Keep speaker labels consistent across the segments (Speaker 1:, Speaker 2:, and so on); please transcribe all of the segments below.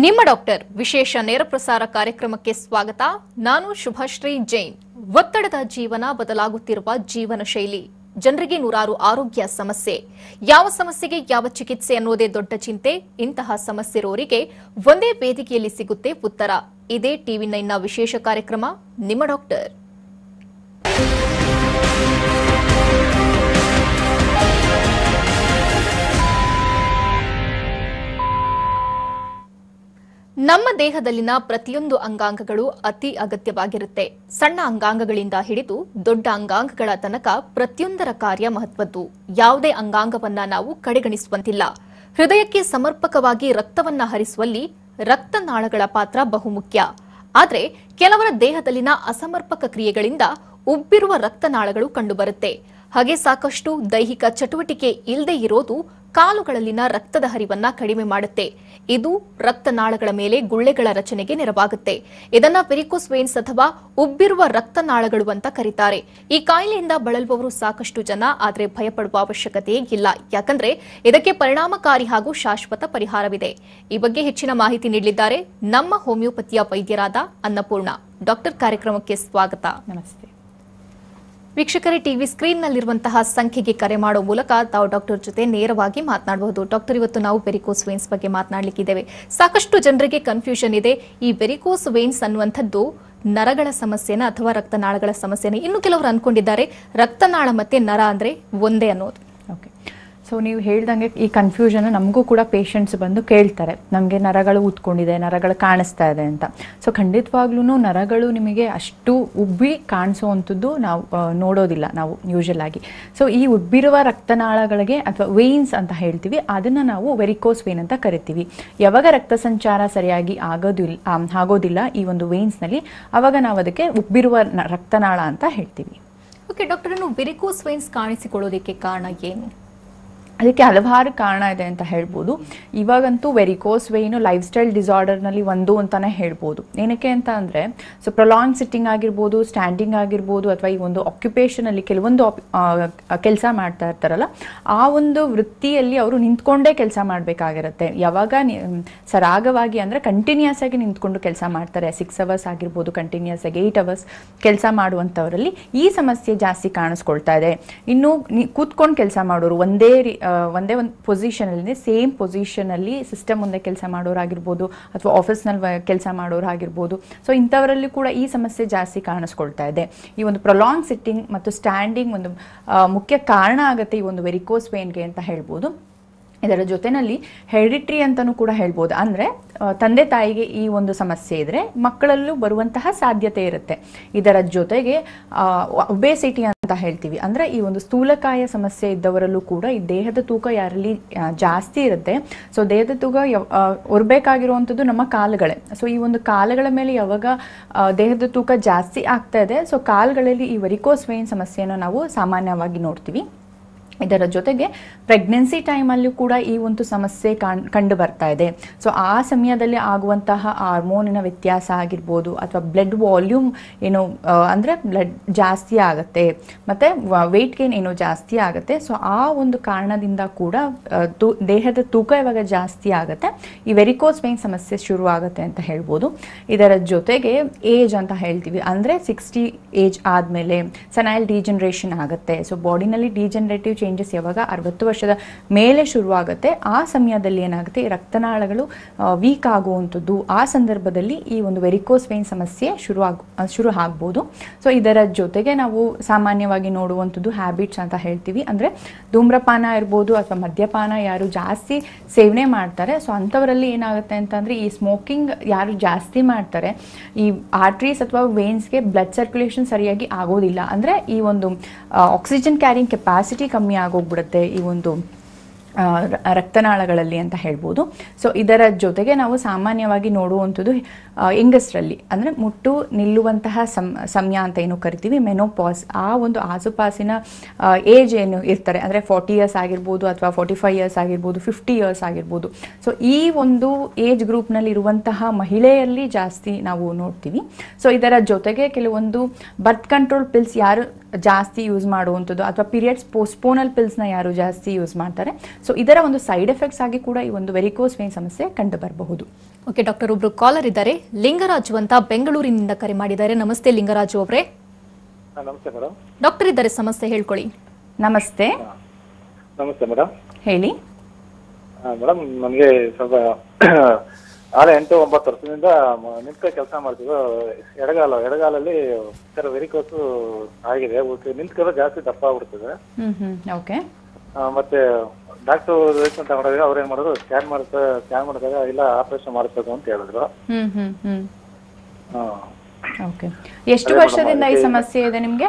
Speaker 1: ನಿಮ್ಮ ಡಾಕ್ಟರ್ ವಿಶೇಷ ನೇರ ಪ್ರಸಾರ ಕಾರ್ಯಕ್ರಮಕ್ಕೆ ಸ್ವಾಗತ ನಾನು ಶುಭಶ್ರೀ ಜೈನ್ ಒತ್ತಡದ ಜೀವನ ಬದಲಾಗುತ್ತಿರುವ ಜೀವನ ಶೈಲಿ ಜನರಿಗೆ ನೂರಾರು ಆರೋಗ್ಯ ಸಮಸ್ಯೆ ಯಾವ ಸಮಸ್ಯೆಗೆ ಯಾವ ಚಿಕಿತ್ಸೆ ಅನ್ನೋದೇ ದೊಡ್ಡ ಚಿಂತೆ ಇಂತಹ ಸಮಸ್ಯೆ ಇರೋರಿಗೆ ಒಂದೇ ವೇದಿಕೆಯಲ್ಲಿ ಸಿಗುತ್ತೆ ಉತ್ತರ ಇದೇ ಟಿವಿ ನೈನ್ನ ವಿಶೇಷ ಕಾರ್ಯಕ್ರಮ ನಿಮ್ಮ ಡಾಕ್ಟರ್ ನಮ್ಮ ದೇಹದಲ್ಲಿನ ಪ್ರತಿಯೊಂದು ಅಂಗಾಂಗಗಳು ಅತಿ ಅಗತ್ಯವಾಗಿರುತ್ತೆ ಸಣ್ಣ ಅಂಗಾಂಗಗಳಿಂದ ಹಿಡಿದು ದೊಡ್ಡ ಅಂಗಾಂಗಗಳ ತನಕ ಪ್ರತಿಯೊಂದರ ಕಾರ್ಯ ಮಹತ್ವದ್ದು ಯಾವುದೇ ಅಂಗಾಂಗವನ್ನ ನಾವು ಕಡೆಗಣಿಸುವಂತಿಲ್ಲ ಹೃದಯಕ್ಕೆ ಸಮರ್ಪಕವಾಗಿ ರಕ್ತವನ್ನ ಹರಿಸುವಲ್ಲಿ ರಕ್ತನಾಳಗಳ ಪಾತ್ರ ಬಹುಮುಖ್ಯ ಆದರೆ ಕೆಲವರ ದೇಹದಲ್ಲಿನ ಅಸಮರ್ಪಕ ಕ್ರಿಯೆಗಳಿಂದ ಉಬ್ಬಿರುವ ರಕ್ತನಾಳಗಳು ಕಂಡುಬರುತ್ತೆ ಹಾಗೆ ಸಾಕಷ್ಟು ದೈಹಿಕ ಚಟುವಟಿಕೆ ಇಲ್ಲದೆ ಇರೋದು ಕಾಲುಗಳಲ್ಲಿನ ರಕ್ತದ ಹರಿವನ್ನ ಕಡಿಮೆ ಮಾಡುತ್ತೆ ಇದು ರಕ್ತನಾಳಗಳ ಮೇಲೆ ಗುಳ್ಳೆಗಳ ರಚನೆಗೆ ನೆರವಾಗುತ್ತೆ ಇದನ್ನ ವೆರಿಕೋಸ್ ವೇನ್ಸ್ ಅಥವಾ ಉಬ್ಬಿರುವ ರಕ್ತನಾಳಗಳು ಅಂತ ಕರೀತಾರೆ ಈ ಕಾಯಿಲೆಯಿಂದ ಬಳಲುವವರು ಸಾಕಷ್ಟು ಜನ ಆದರೆ ಭಯಪಡುವ ಅವಶ್ಯಕತೆ ಇಲ್ಲ ಯಾಕಂದ್ರೆ ಇದಕ್ಕೆ ಪರಿಣಾಮಕಾರಿ ಹಾಗೂ ಶಾಶ್ವತ ಪರಿಹಾರವಿದೆ ಈ ಬಗ್ಗೆ ಹೆಚ್ಚಿನ ಮಾಹಿತಿ ನೀಡಲಿದ್ದಾರೆ ನಮ್ಮ ಹೋಮಿಯೋಪತಿಯ ವೈದ್ಯರಾದ ಅನ್ನಪೂರ್ಣ ಡಾಕ್ಟರ್ ಕಾರ್ಯಕ್ರಮಕ್ಕೆ ಸ್ವಾಗತ
Speaker 2: ನಮಸ್ತೆ
Speaker 1: ವೀಕ್ಷಕರೇ ಟಿವಿ ಸ್ಕ್ರೀನ್ನಲ್ಲಿರುವಂತಹ ಸಂಖ್ಯೆಗೆ ಕರೆ ಮಾಡೋ ಮೂಲಕ ತಾವು ಡಾಕ್ಟರ್ ಜೊತೆ ನೇರವಾಗಿ ಮಾತನಾಡಬಹುದು ಡಾಕ್ಟರ್ ಇವತ್ತು ನಾವು ವೆರಿಕೋಸ್ ವೇನ್ಸ್ ಬಗ್ಗೆ ಮಾತನಾಡಲಿಕ್ಕಿದ್ದೇವೆ ಸಾಕಷ್ಟು ಜನರಿಗೆ ಕನ್ಫ್ಯೂಷನ್ ಇದೆ ಈ ವೆರಿಕೋಸ್ ವೇನ್ಸ್ ಅನ್ನುವಂಥದ್ದು ನರಗಳ ಸಮಸ್ಯೆನ ಅಥವಾ ರಕ್ತನಾಳಗಳ ಸಮಸ್ಯೆನ ಇನ್ನು ಕೆಲವರು ಅನ್ಕೊಂಡಿದ್ದಾರೆ ರಕ್ತನಾಳ ಮತ್ತೆ ನರ ಅಂದ್ರೆ ಒಂದೇ ಅನ್ನೋದು
Speaker 2: ಓಕೆ ಸೊ ನೀವು ಹೇಳ್ದಂಗೆ ಈ ಕನ್ಫ್ಯೂಷನ್ ನಮಗೂ ಕೂಡ ಪೇಷಂಟ್ಸ್ ಬಂದು ಕೇಳ್ತಾರೆ ನಮಗೆ ನರಗಳು ಊದ್ಕೊಂಡಿದೆ ನರಗಳು ಕಾಣಿಸ್ತಾ ಇದೆ ಅಂತ ಸೊ ಖಂಡಿತವಾಗ್ಲೂ ನರಗಳು ನಿಮಗೆ ಅಷ್ಟು ಉಬ್ಬಿ ಕಾಣಿಸೋವಂಥದ್ದು ನಾವು ಆ, ನೋಡೋದಿಲ್ಲ ನಾವು ಯೂಶಲ್ ಆಗಿ ಸೊ ಈ ಉಬ್ಬಿರುವ ರಕ್ತನಾಳಗಳಿಗೆ ಅಥವಾ ವೇನ್ಸ್ ಅಂತ ಹೇಳ್ತೀವಿ ಅದನ್ನು ನಾವು ವೆರಿಕೋಸ್ ವೇನ್ ಅಂತ ಕರಿತೀವಿ ಯಾವಾಗ ರಕ್ತ ಸಂಚಾರ ಸರಿಯಾಗಿ ಆಗೋದಿಲ್ಲ ಆ, ಆಗೋದಿಲ್ಲ ಈ ಒಂದು ವೇನ್ಸ್ನಲ್ಲಿ ಅವಾಗ ನಾವು ಅದಕ್ಕೆ ಉಬ್ಬಿರುವ ನ- ರಕ್ತನಾಳ ಅಂತ ಹೇಳ್ತೀವಿ
Speaker 1: ಓಕೆ ಡಾಕ್ಟರ್ ಇನ್ನು ವೆರಿಕೋಸ್ ವೇನ್ಸ್ ಕಾಣಿಸಿಕೊಳ್ಳೋದಕ್ಕೆ ಕಾರಣ ಏನು
Speaker 2: ಅದಕ್ಕೆ ಹಲವಾರು ಕಾರಣ ಇದೆ ಅಂತ ಹೇಳ್ಬೋದು ಇವಾಗಂತೂ ವೆರಿಕೋಸ್ ವೇನು ಲೈಫ್ ಸ್ಟೈಲ್ ಡಿಸಾರ್ಡರ್ನಲ್ಲಿ ಒಂದು ಅಂತಾನೆ ಹೇಳ್ಬೋದು ಏನಕ್ಕೆ ಅಂತ ಅಂದರೆ ಸೊ ಪ್ರೊಲಾಂಗ್ ಸಿಟ್ಟಿಂಗ್ ಆಗಿರ್ಬೋದು ಸ್ಟ್ಯಾಂಡಿಂಗ್ ಆಗಿರ್ಬೋದು ಅಥವಾ ಈ ಒಂದು ಆಕ್ಯುಪೇಷನಲ್ಲಿ ಕೆಲವೊಂದು ಕೆಲಸ ಮಾಡ್ತಾ ಇರ್ತಾರಲ್ಲ ಆ ಒಂದು ವೃತ್ತಿಯಲ್ಲಿ ಅವರು ನಿಂತ್ಕೊಂಡೇ ಕೆಲಸ ಮಾಡಬೇಕಾಗಿರುತ್ತೆ ಯಾವಾಗ ನಿ- ಸರಾಗವಾಗಿ ಅಂದರೆ ಕಂಟಿನ್ಯೂಸ್ ಆಗಿ ನಿಂತ್ಕೊಂಡು ಕೆಲಸ ಮಾಡ್ತಾರೆ ಸಿಕ್ಸ್ ಅವರ್ಸ್ ಆಗಿರ್ಬೋದು ಕಂಟಿನ್ಯೂಸ್ ಆಗಿ ಏಯ್ಟ್ ಅವರ್ಸ್ ಕೆಲಸ ಮಾಡುವಂಥವರಲ್ಲಿ ಈ ಸಮಸ್ಯೆ ಜಾಸ್ತಿ ಕಾಣಿಸ್ಕೊಳ್ತಾ ಇದೆ ಇನ್ನು ನಿ- ಕೂತ್ಕೊಂಡು ಕೆಲಸ ಮಾಡೋರು ಒಂದೇ ರೀ- ಆ, ಒಂದೇ ಒಂದು ಪೊಸಿಷನಲ್ಲಿ ಸೇಮ್ ಪೊಸಿಷನಲ್ಲಿ ಸಿಸ್ಟಮ್ ಮುಂದೆ ಕೆಲಸ ಮಾಡೋರಾಗಿರ್ಬೋದು ಅಥವಾ ಆಫೀಸ್ನಲ್ಲಿ ಕೆಲಸ ಮಾಡೋರಾಗಿರ್ಬೋದು ಸೊ ಇಂಥವರಲ್ಲಿ ಕೂಡ ಈ ಸಮಸ್ಯೆ ಜಾಸ್ತಿ ಕಾಣಿಸ್ಕೊಳ್ತಾ ಇದೆ ಈ ಒಂದು ಪ್ರೊಲಾಂಗ್ ಸಿಟ್ಟಿಂಗ್ ಮತ್ತು ಸ್ಟ್ಯಾಂಡಿಂಗ್ ಒಂದು ಆ, ಮುಖ್ಯ ಕಾರಣ ಆಗುತ್ತೆ ಈ ಒಂದು ವೆರಿಕೋಸ್ ವೇನ್ಗೆ ಅಂತ ಹೇಳ್ಬೋದು ಇದರ ಜೊತೆನಲ್ಲಿ ಹೆರಿಟ್ರಿ ಅಂತಲೂ ಕೂಡ ಹೇಳ್ಬೋದು ಅಂದರೆ ತಂದೆ ತಾಯಿಗೆ ಈ ಒಂದು ಸಮಸ್ಯೆ ಇದ್ದರೆ ಮಕ್ಕಳಲ್ಲೂ ಬರುವಂತಹ ಸಾಧ್ಯತೆ ಇರುತ್ತೆ ಇದರ ಜೊತೆಗೆ ಒಬೇಸಿಟಿ ಅಂತ ಹೇಳ್ತೀವಿ ಅಂದರೆ ಈ ಒಂದು ಸ್ಥೂಲಕಾಯ ಸಮಸ್ಯೆ ಇದ್ದವರಲ್ಲೂ ಕೂಡ ಈ ದೇಹದ ತೂಕ ಯಾರಲ್ಲಿ ಆ, ಜಾಸ್ತಿ ಇರುತ್ತೆ ಸೊ ದೇಹದ ತೂಕ ಯಾವ- ಆ, ಹೊರಬೇಕಾಗಿರುವಂಥದ್ದು ನಮ್ಮ ಕಾಲುಗಳೇ ಸೊ ಈ ಒಂದು ಕಾಲುಗಳ ಮೇಲೆ ಯಾವಾಗ ಆ, ದೇಹದ ತೂಕ ಜಾಸ್ತಿ ಆಗ್ತಾ ಇದೆ ಸೊ ಕಾಲುಗಳಲ್ಲಿ ಈ ವೆರಿಕೋಸ್ ವೇನ್ ಸಮಸ್ಯೆಯನ್ನು ನಾವು ಸಾಮಾನ್ಯವಾಗಿ ನೋಡ್ತೀವಿ ಇದರ ಜೊತೆಗೆ ಪ್ರೆಗ್ನೆನ್ಸಿ ಟೈಮಲ್ಲೂ ಕೂಡ ಈ ಒಂದು ಸಮಸ್ಯೆ ಕಾಣ್ ಕಂಡು ಬರ್ತಾ ಇದೆ ಸೊ ಆ ಸಮಯದಲ್ಲಿ ಆಗುವಂತಹ ಹಾರ್ಮೋನಿನ ವ್ಯತ್ಯಾಸ ಆಗಿರ್ಬೋದು ಅಥವಾ ಬ್ಲಡ್ ವಾಲ್ಯೂಮ್ ಏನು ಆ, ಅಂದರೆ ಬ್ಲಡ್ ಜಾಸ್ತಿ ಆಗುತ್ತೆ ಮತ್ತು ವೆಯ್ಟ್ ಗೇನ್ ಏನೋ ಜಾಸ್ತಿ ಆಗುತ್ತೆ ಸೊ ಆ ಒಂದು ಕಾರಣದಿಂದ ಕೂಡ ಆ, ತು ದೇಹದ ತೂಕ ಯಾವಾಗ ಜಾಸ್ತಿ ಆಗುತ್ತೆ ಈ ವೆರಿಕೋಸ್ ವೇನ್ ಸಮಸ್ಯೆ ಶುರು ಆಗುತ್ತೆ ಅಂತ ಹೇಳ್ಬೋದು ಇದರ ಜೊತೆಗೆ ಏಜ್ ಅಂತ ಹೇಳ್ತೀವಿ ಅಂದರೆ ಸಿಕ್ಸ್ಟಿ ಏಜ್ ಆದಮೇಲೆ ಸನೈಲ್ ಡಿಜನರೇಷನ್ ಆಗುತ್ತೆ ಸೊ ಬಾಡಿನಲ್ಲಿ ಡಿಜನರೇಟಿವ್ ಚೇಂಜಸ್ ಯಾವಾಗ ಅರವತ್ತು ವರ್ಷದ ಮೇಲೆ ಶುರುವಾಗುತ್ತೆ ಆ ಸಮಯದಲ್ಲಿ ಏನಾಗುತ್ತೆ ಈ ರಕ್ತನಾಳಗಳು ವೀಕ್ ಆಗುವಂಥದ್ದು ಆ ಸಂದರ್ಭದಲ್ಲಿ ಈ ಒಂದು ವೆರಿಕೋಸ್ ವೇನ್ ಸಮಸ್ಯೆ ಶುರು ಆಗ ಶುರು ಆಗ್ಬೋದು ಸೊ ಇದರ ಜೊತೆಗೆ ನಾವು ಸಾಮಾನ್ಯವಾಗಿ ನೋಡುವಂಥದ್ದು ಹ್ಯಾಬಿಟ್ಸ್ ಅಂತ ಹೇಳ್ತೀವಿ ಅಂದರೆ ಧೂಮ್ರಪಾನ ಇರ್ಬೋದು ಅಥವಾ ಮದ್ಯಪಾನ ಯಾರು ಜಾಸ್ತಿ ಸೇವನೆ ಮಾಡ್ತಾರೆ ಸೊ ಅಂಥವರಲ್ಲಿ ಏನಾಗುತ್ತೆ ಅಂತಂದರೆ ಈ ಸ್ಮೋಕಿಂಗ್ ಯಾರು ಜಾಸ್ತಿ ಮಾಡ್ತಾರೆ ಈ ಆರ್ಟ್ರೀಸ್ ಅಥವಾ ವೇನ್ಸ್ಗೆ ಬ್ಲಡ್ ಸರ್ಕ್ಯುಲೇಷನ್ ಸರಿಯಾಗಿ ಆಗೋದಿಲ್ಲ ಅಂದರೆ ಈ ಒಂದು ಆಕ್ಸಿಜನ್ ಕ್ಯಾರಿಂಗ್ ಕೆಪಾಸಿಟಿ ಕಮ್ಮಿ ಆಗೋಗ್ಬಿಡುತ್ತೆ ಈ ಒಂದು ಆ, ರ- ರಕ್ತನಾಳಗಳಲ್ಲಿ ಅಂತ ಹೇಳ್ಬೋದು ಸೊ ಇದರ ಜೊತೆಗೆ ನಾವು ಸಾಮಾನ್ಯವಾಗಿ ನೋಡುವಂಥದ್ದು ಹೆಂಗಸರಲ್ಲಿ ಅಂದರೆ ಮುಟ್ಟು ನಿಲ್ಲುವಂತಹ ಸಮ್ ಸಮಯ ಅಂತ ಏನು ಕರಿತೀವಿ ಮೆನೋಪಾಸ್ ಆ ಒಂದು ಆಸುಪಾಸಿನ ಏಜ್ ಏನು ಇರ್ತಾರೆ ಅಂದರೆ ಫಾರ್ಟಿ ಇಯರ್ಸ್ ಆಗಿರ್ಬೋದು ಅಥವಾ ಫಾರ್ಟಿ ಫೈವ್ ಇಯರ್ಸ್ ಆಗಿರ್ಬೋದು ಫಿಫ್ಟಿ ಇಯರ್ಸ್ ಆಗಿರ್ಬೋದು ಸೊ ಈ ಒಂದು ಏಜ್ ಗ್ರೂಪ್ನಲ್ಲಿ ಇರುವಂತಹ ಮಹಿಳೆಯಲ್ಲಿ ಜಾಸ್ತಿ ನಾವು ನೋಡ್ತೀವಿ ಸೊ ಇದರ ಜೊತೆಗೆ ಕೆಲವೊಂದು ಬರ್ತ್ ಕಂಟ್ರೋಲ್ ಪಿಲ್ಸ್ ಯಾರು ಜಾಸ್ತಿ ಯೂಸ್ ಮಾಡುವಂಥದ್ದು ಅಥವಾ ಪೀರಿಯಡ್ಸ್ ಪೋಸ್ಟ್ಪೋನಲ್ ಪಿಲ್ಸ್ನ ಯಾರು ಜಾಸ್ತಿ ಯೂಸ್ ಮಾಡ್ತಾರೆ ಸೊ ಇದರ ಒಂದು ಸೈಡ್ ಎಫೆಕ್ಟ್ಸ್ ಆಗಿ ಕೂಡ ಈ ಒಂದು ವೆರಿಕೋಸ್ ವೇನ್ ಸಮಸ್ಯೆ ಕಂಡು ಬರಬಹುದು
Speaker 1: ಓಕೆ ಡಾಕ್ಟರ್ ಒಬ್ರು ಕಾಲರ್ ಇದ್ದಾರೆ ಲಿಂಗರಾಜು ಅಂತ ಬೆಂಗಳೂರಿನಿಂದ ಕರೆ ಮಾಡಿದ್ದಾರೆ ನಮಸ್ತೆ ಲಿಂಗರಾಜು ಅವರೇ
Speaker 3: ಹಾ, ನಮಸ್ತೆ ಮೇಡಮ್
Speaker 1: ಡಾಕ್ಟರ್ ಇದ್ದಾರೆ ಸಮಸ್ಯೆ ಹೇಳ್ಕೊಳ್ಳಿ
Speaker 2: ನಮಸ್ತೆ
Speaker 3: ನಮಸ್ತೆ ಮೇಡಮ್
Speaker 2: ಹೇಳಿ
Speaker 3: ಮೇಡಮ್ ನನಗೆ ಸ್ವಲ್ಪ ಆಲೆ ಎಂಟು ಒಂಬತ್ತು ವರ್ಷದಿಂದ ಮ- ನಿಂತ ಕೆಲಸ ಮಾಡ್ತೀವಿ ಎಡಗಾಲ ಎಡಗಾಲಲ್ಲಿ ಸರ್ ವೆರಿಕೋಸು ಆಗಿದೆ ಉಳ್ಕೆ ನಿಂತ್ಕೊಂಡು ಜಾಸ್ತಿ ದಪ್ಪ ಆಗ್ಬಿಡ್ತದೆ
Speaker 2: ಹ್ಮ್ ಹ್ಮ್ ಓಕೆ
Speaker 3: ಆ, ಮತ್ತೆ ಡಾಕ್ಟರ್ ರೇಷನ್ ತಗೊಂಡಾಗ ಅವ್ರು ಏನ್ ಮಾಡಿದ್ರು ಸ್ಕ್ಯಾನ್ ಮಾಡ್ತಾ ಸ್ಕ್ಯಾನ್ ಮಾಡಿದಾಗ ಇಲ್ಲ ಆಪರೇಷನ್ ಮಾಡಿಸ್ಬೇಕು ಅಂತ ಹೇಳಿದ್ರು
Speaker 2: ಹ್ಮ್ ಹ್ಮ್ ಹ್ಮ್
Speaker 3: ಆ,
Speaker 2: ಓಕೆ ಎಷ್ಟು ವರ್ಷದಿಂದ ಈ ಸಮಸ್ಯೆ ಇದೆ ನಿಮಗೆ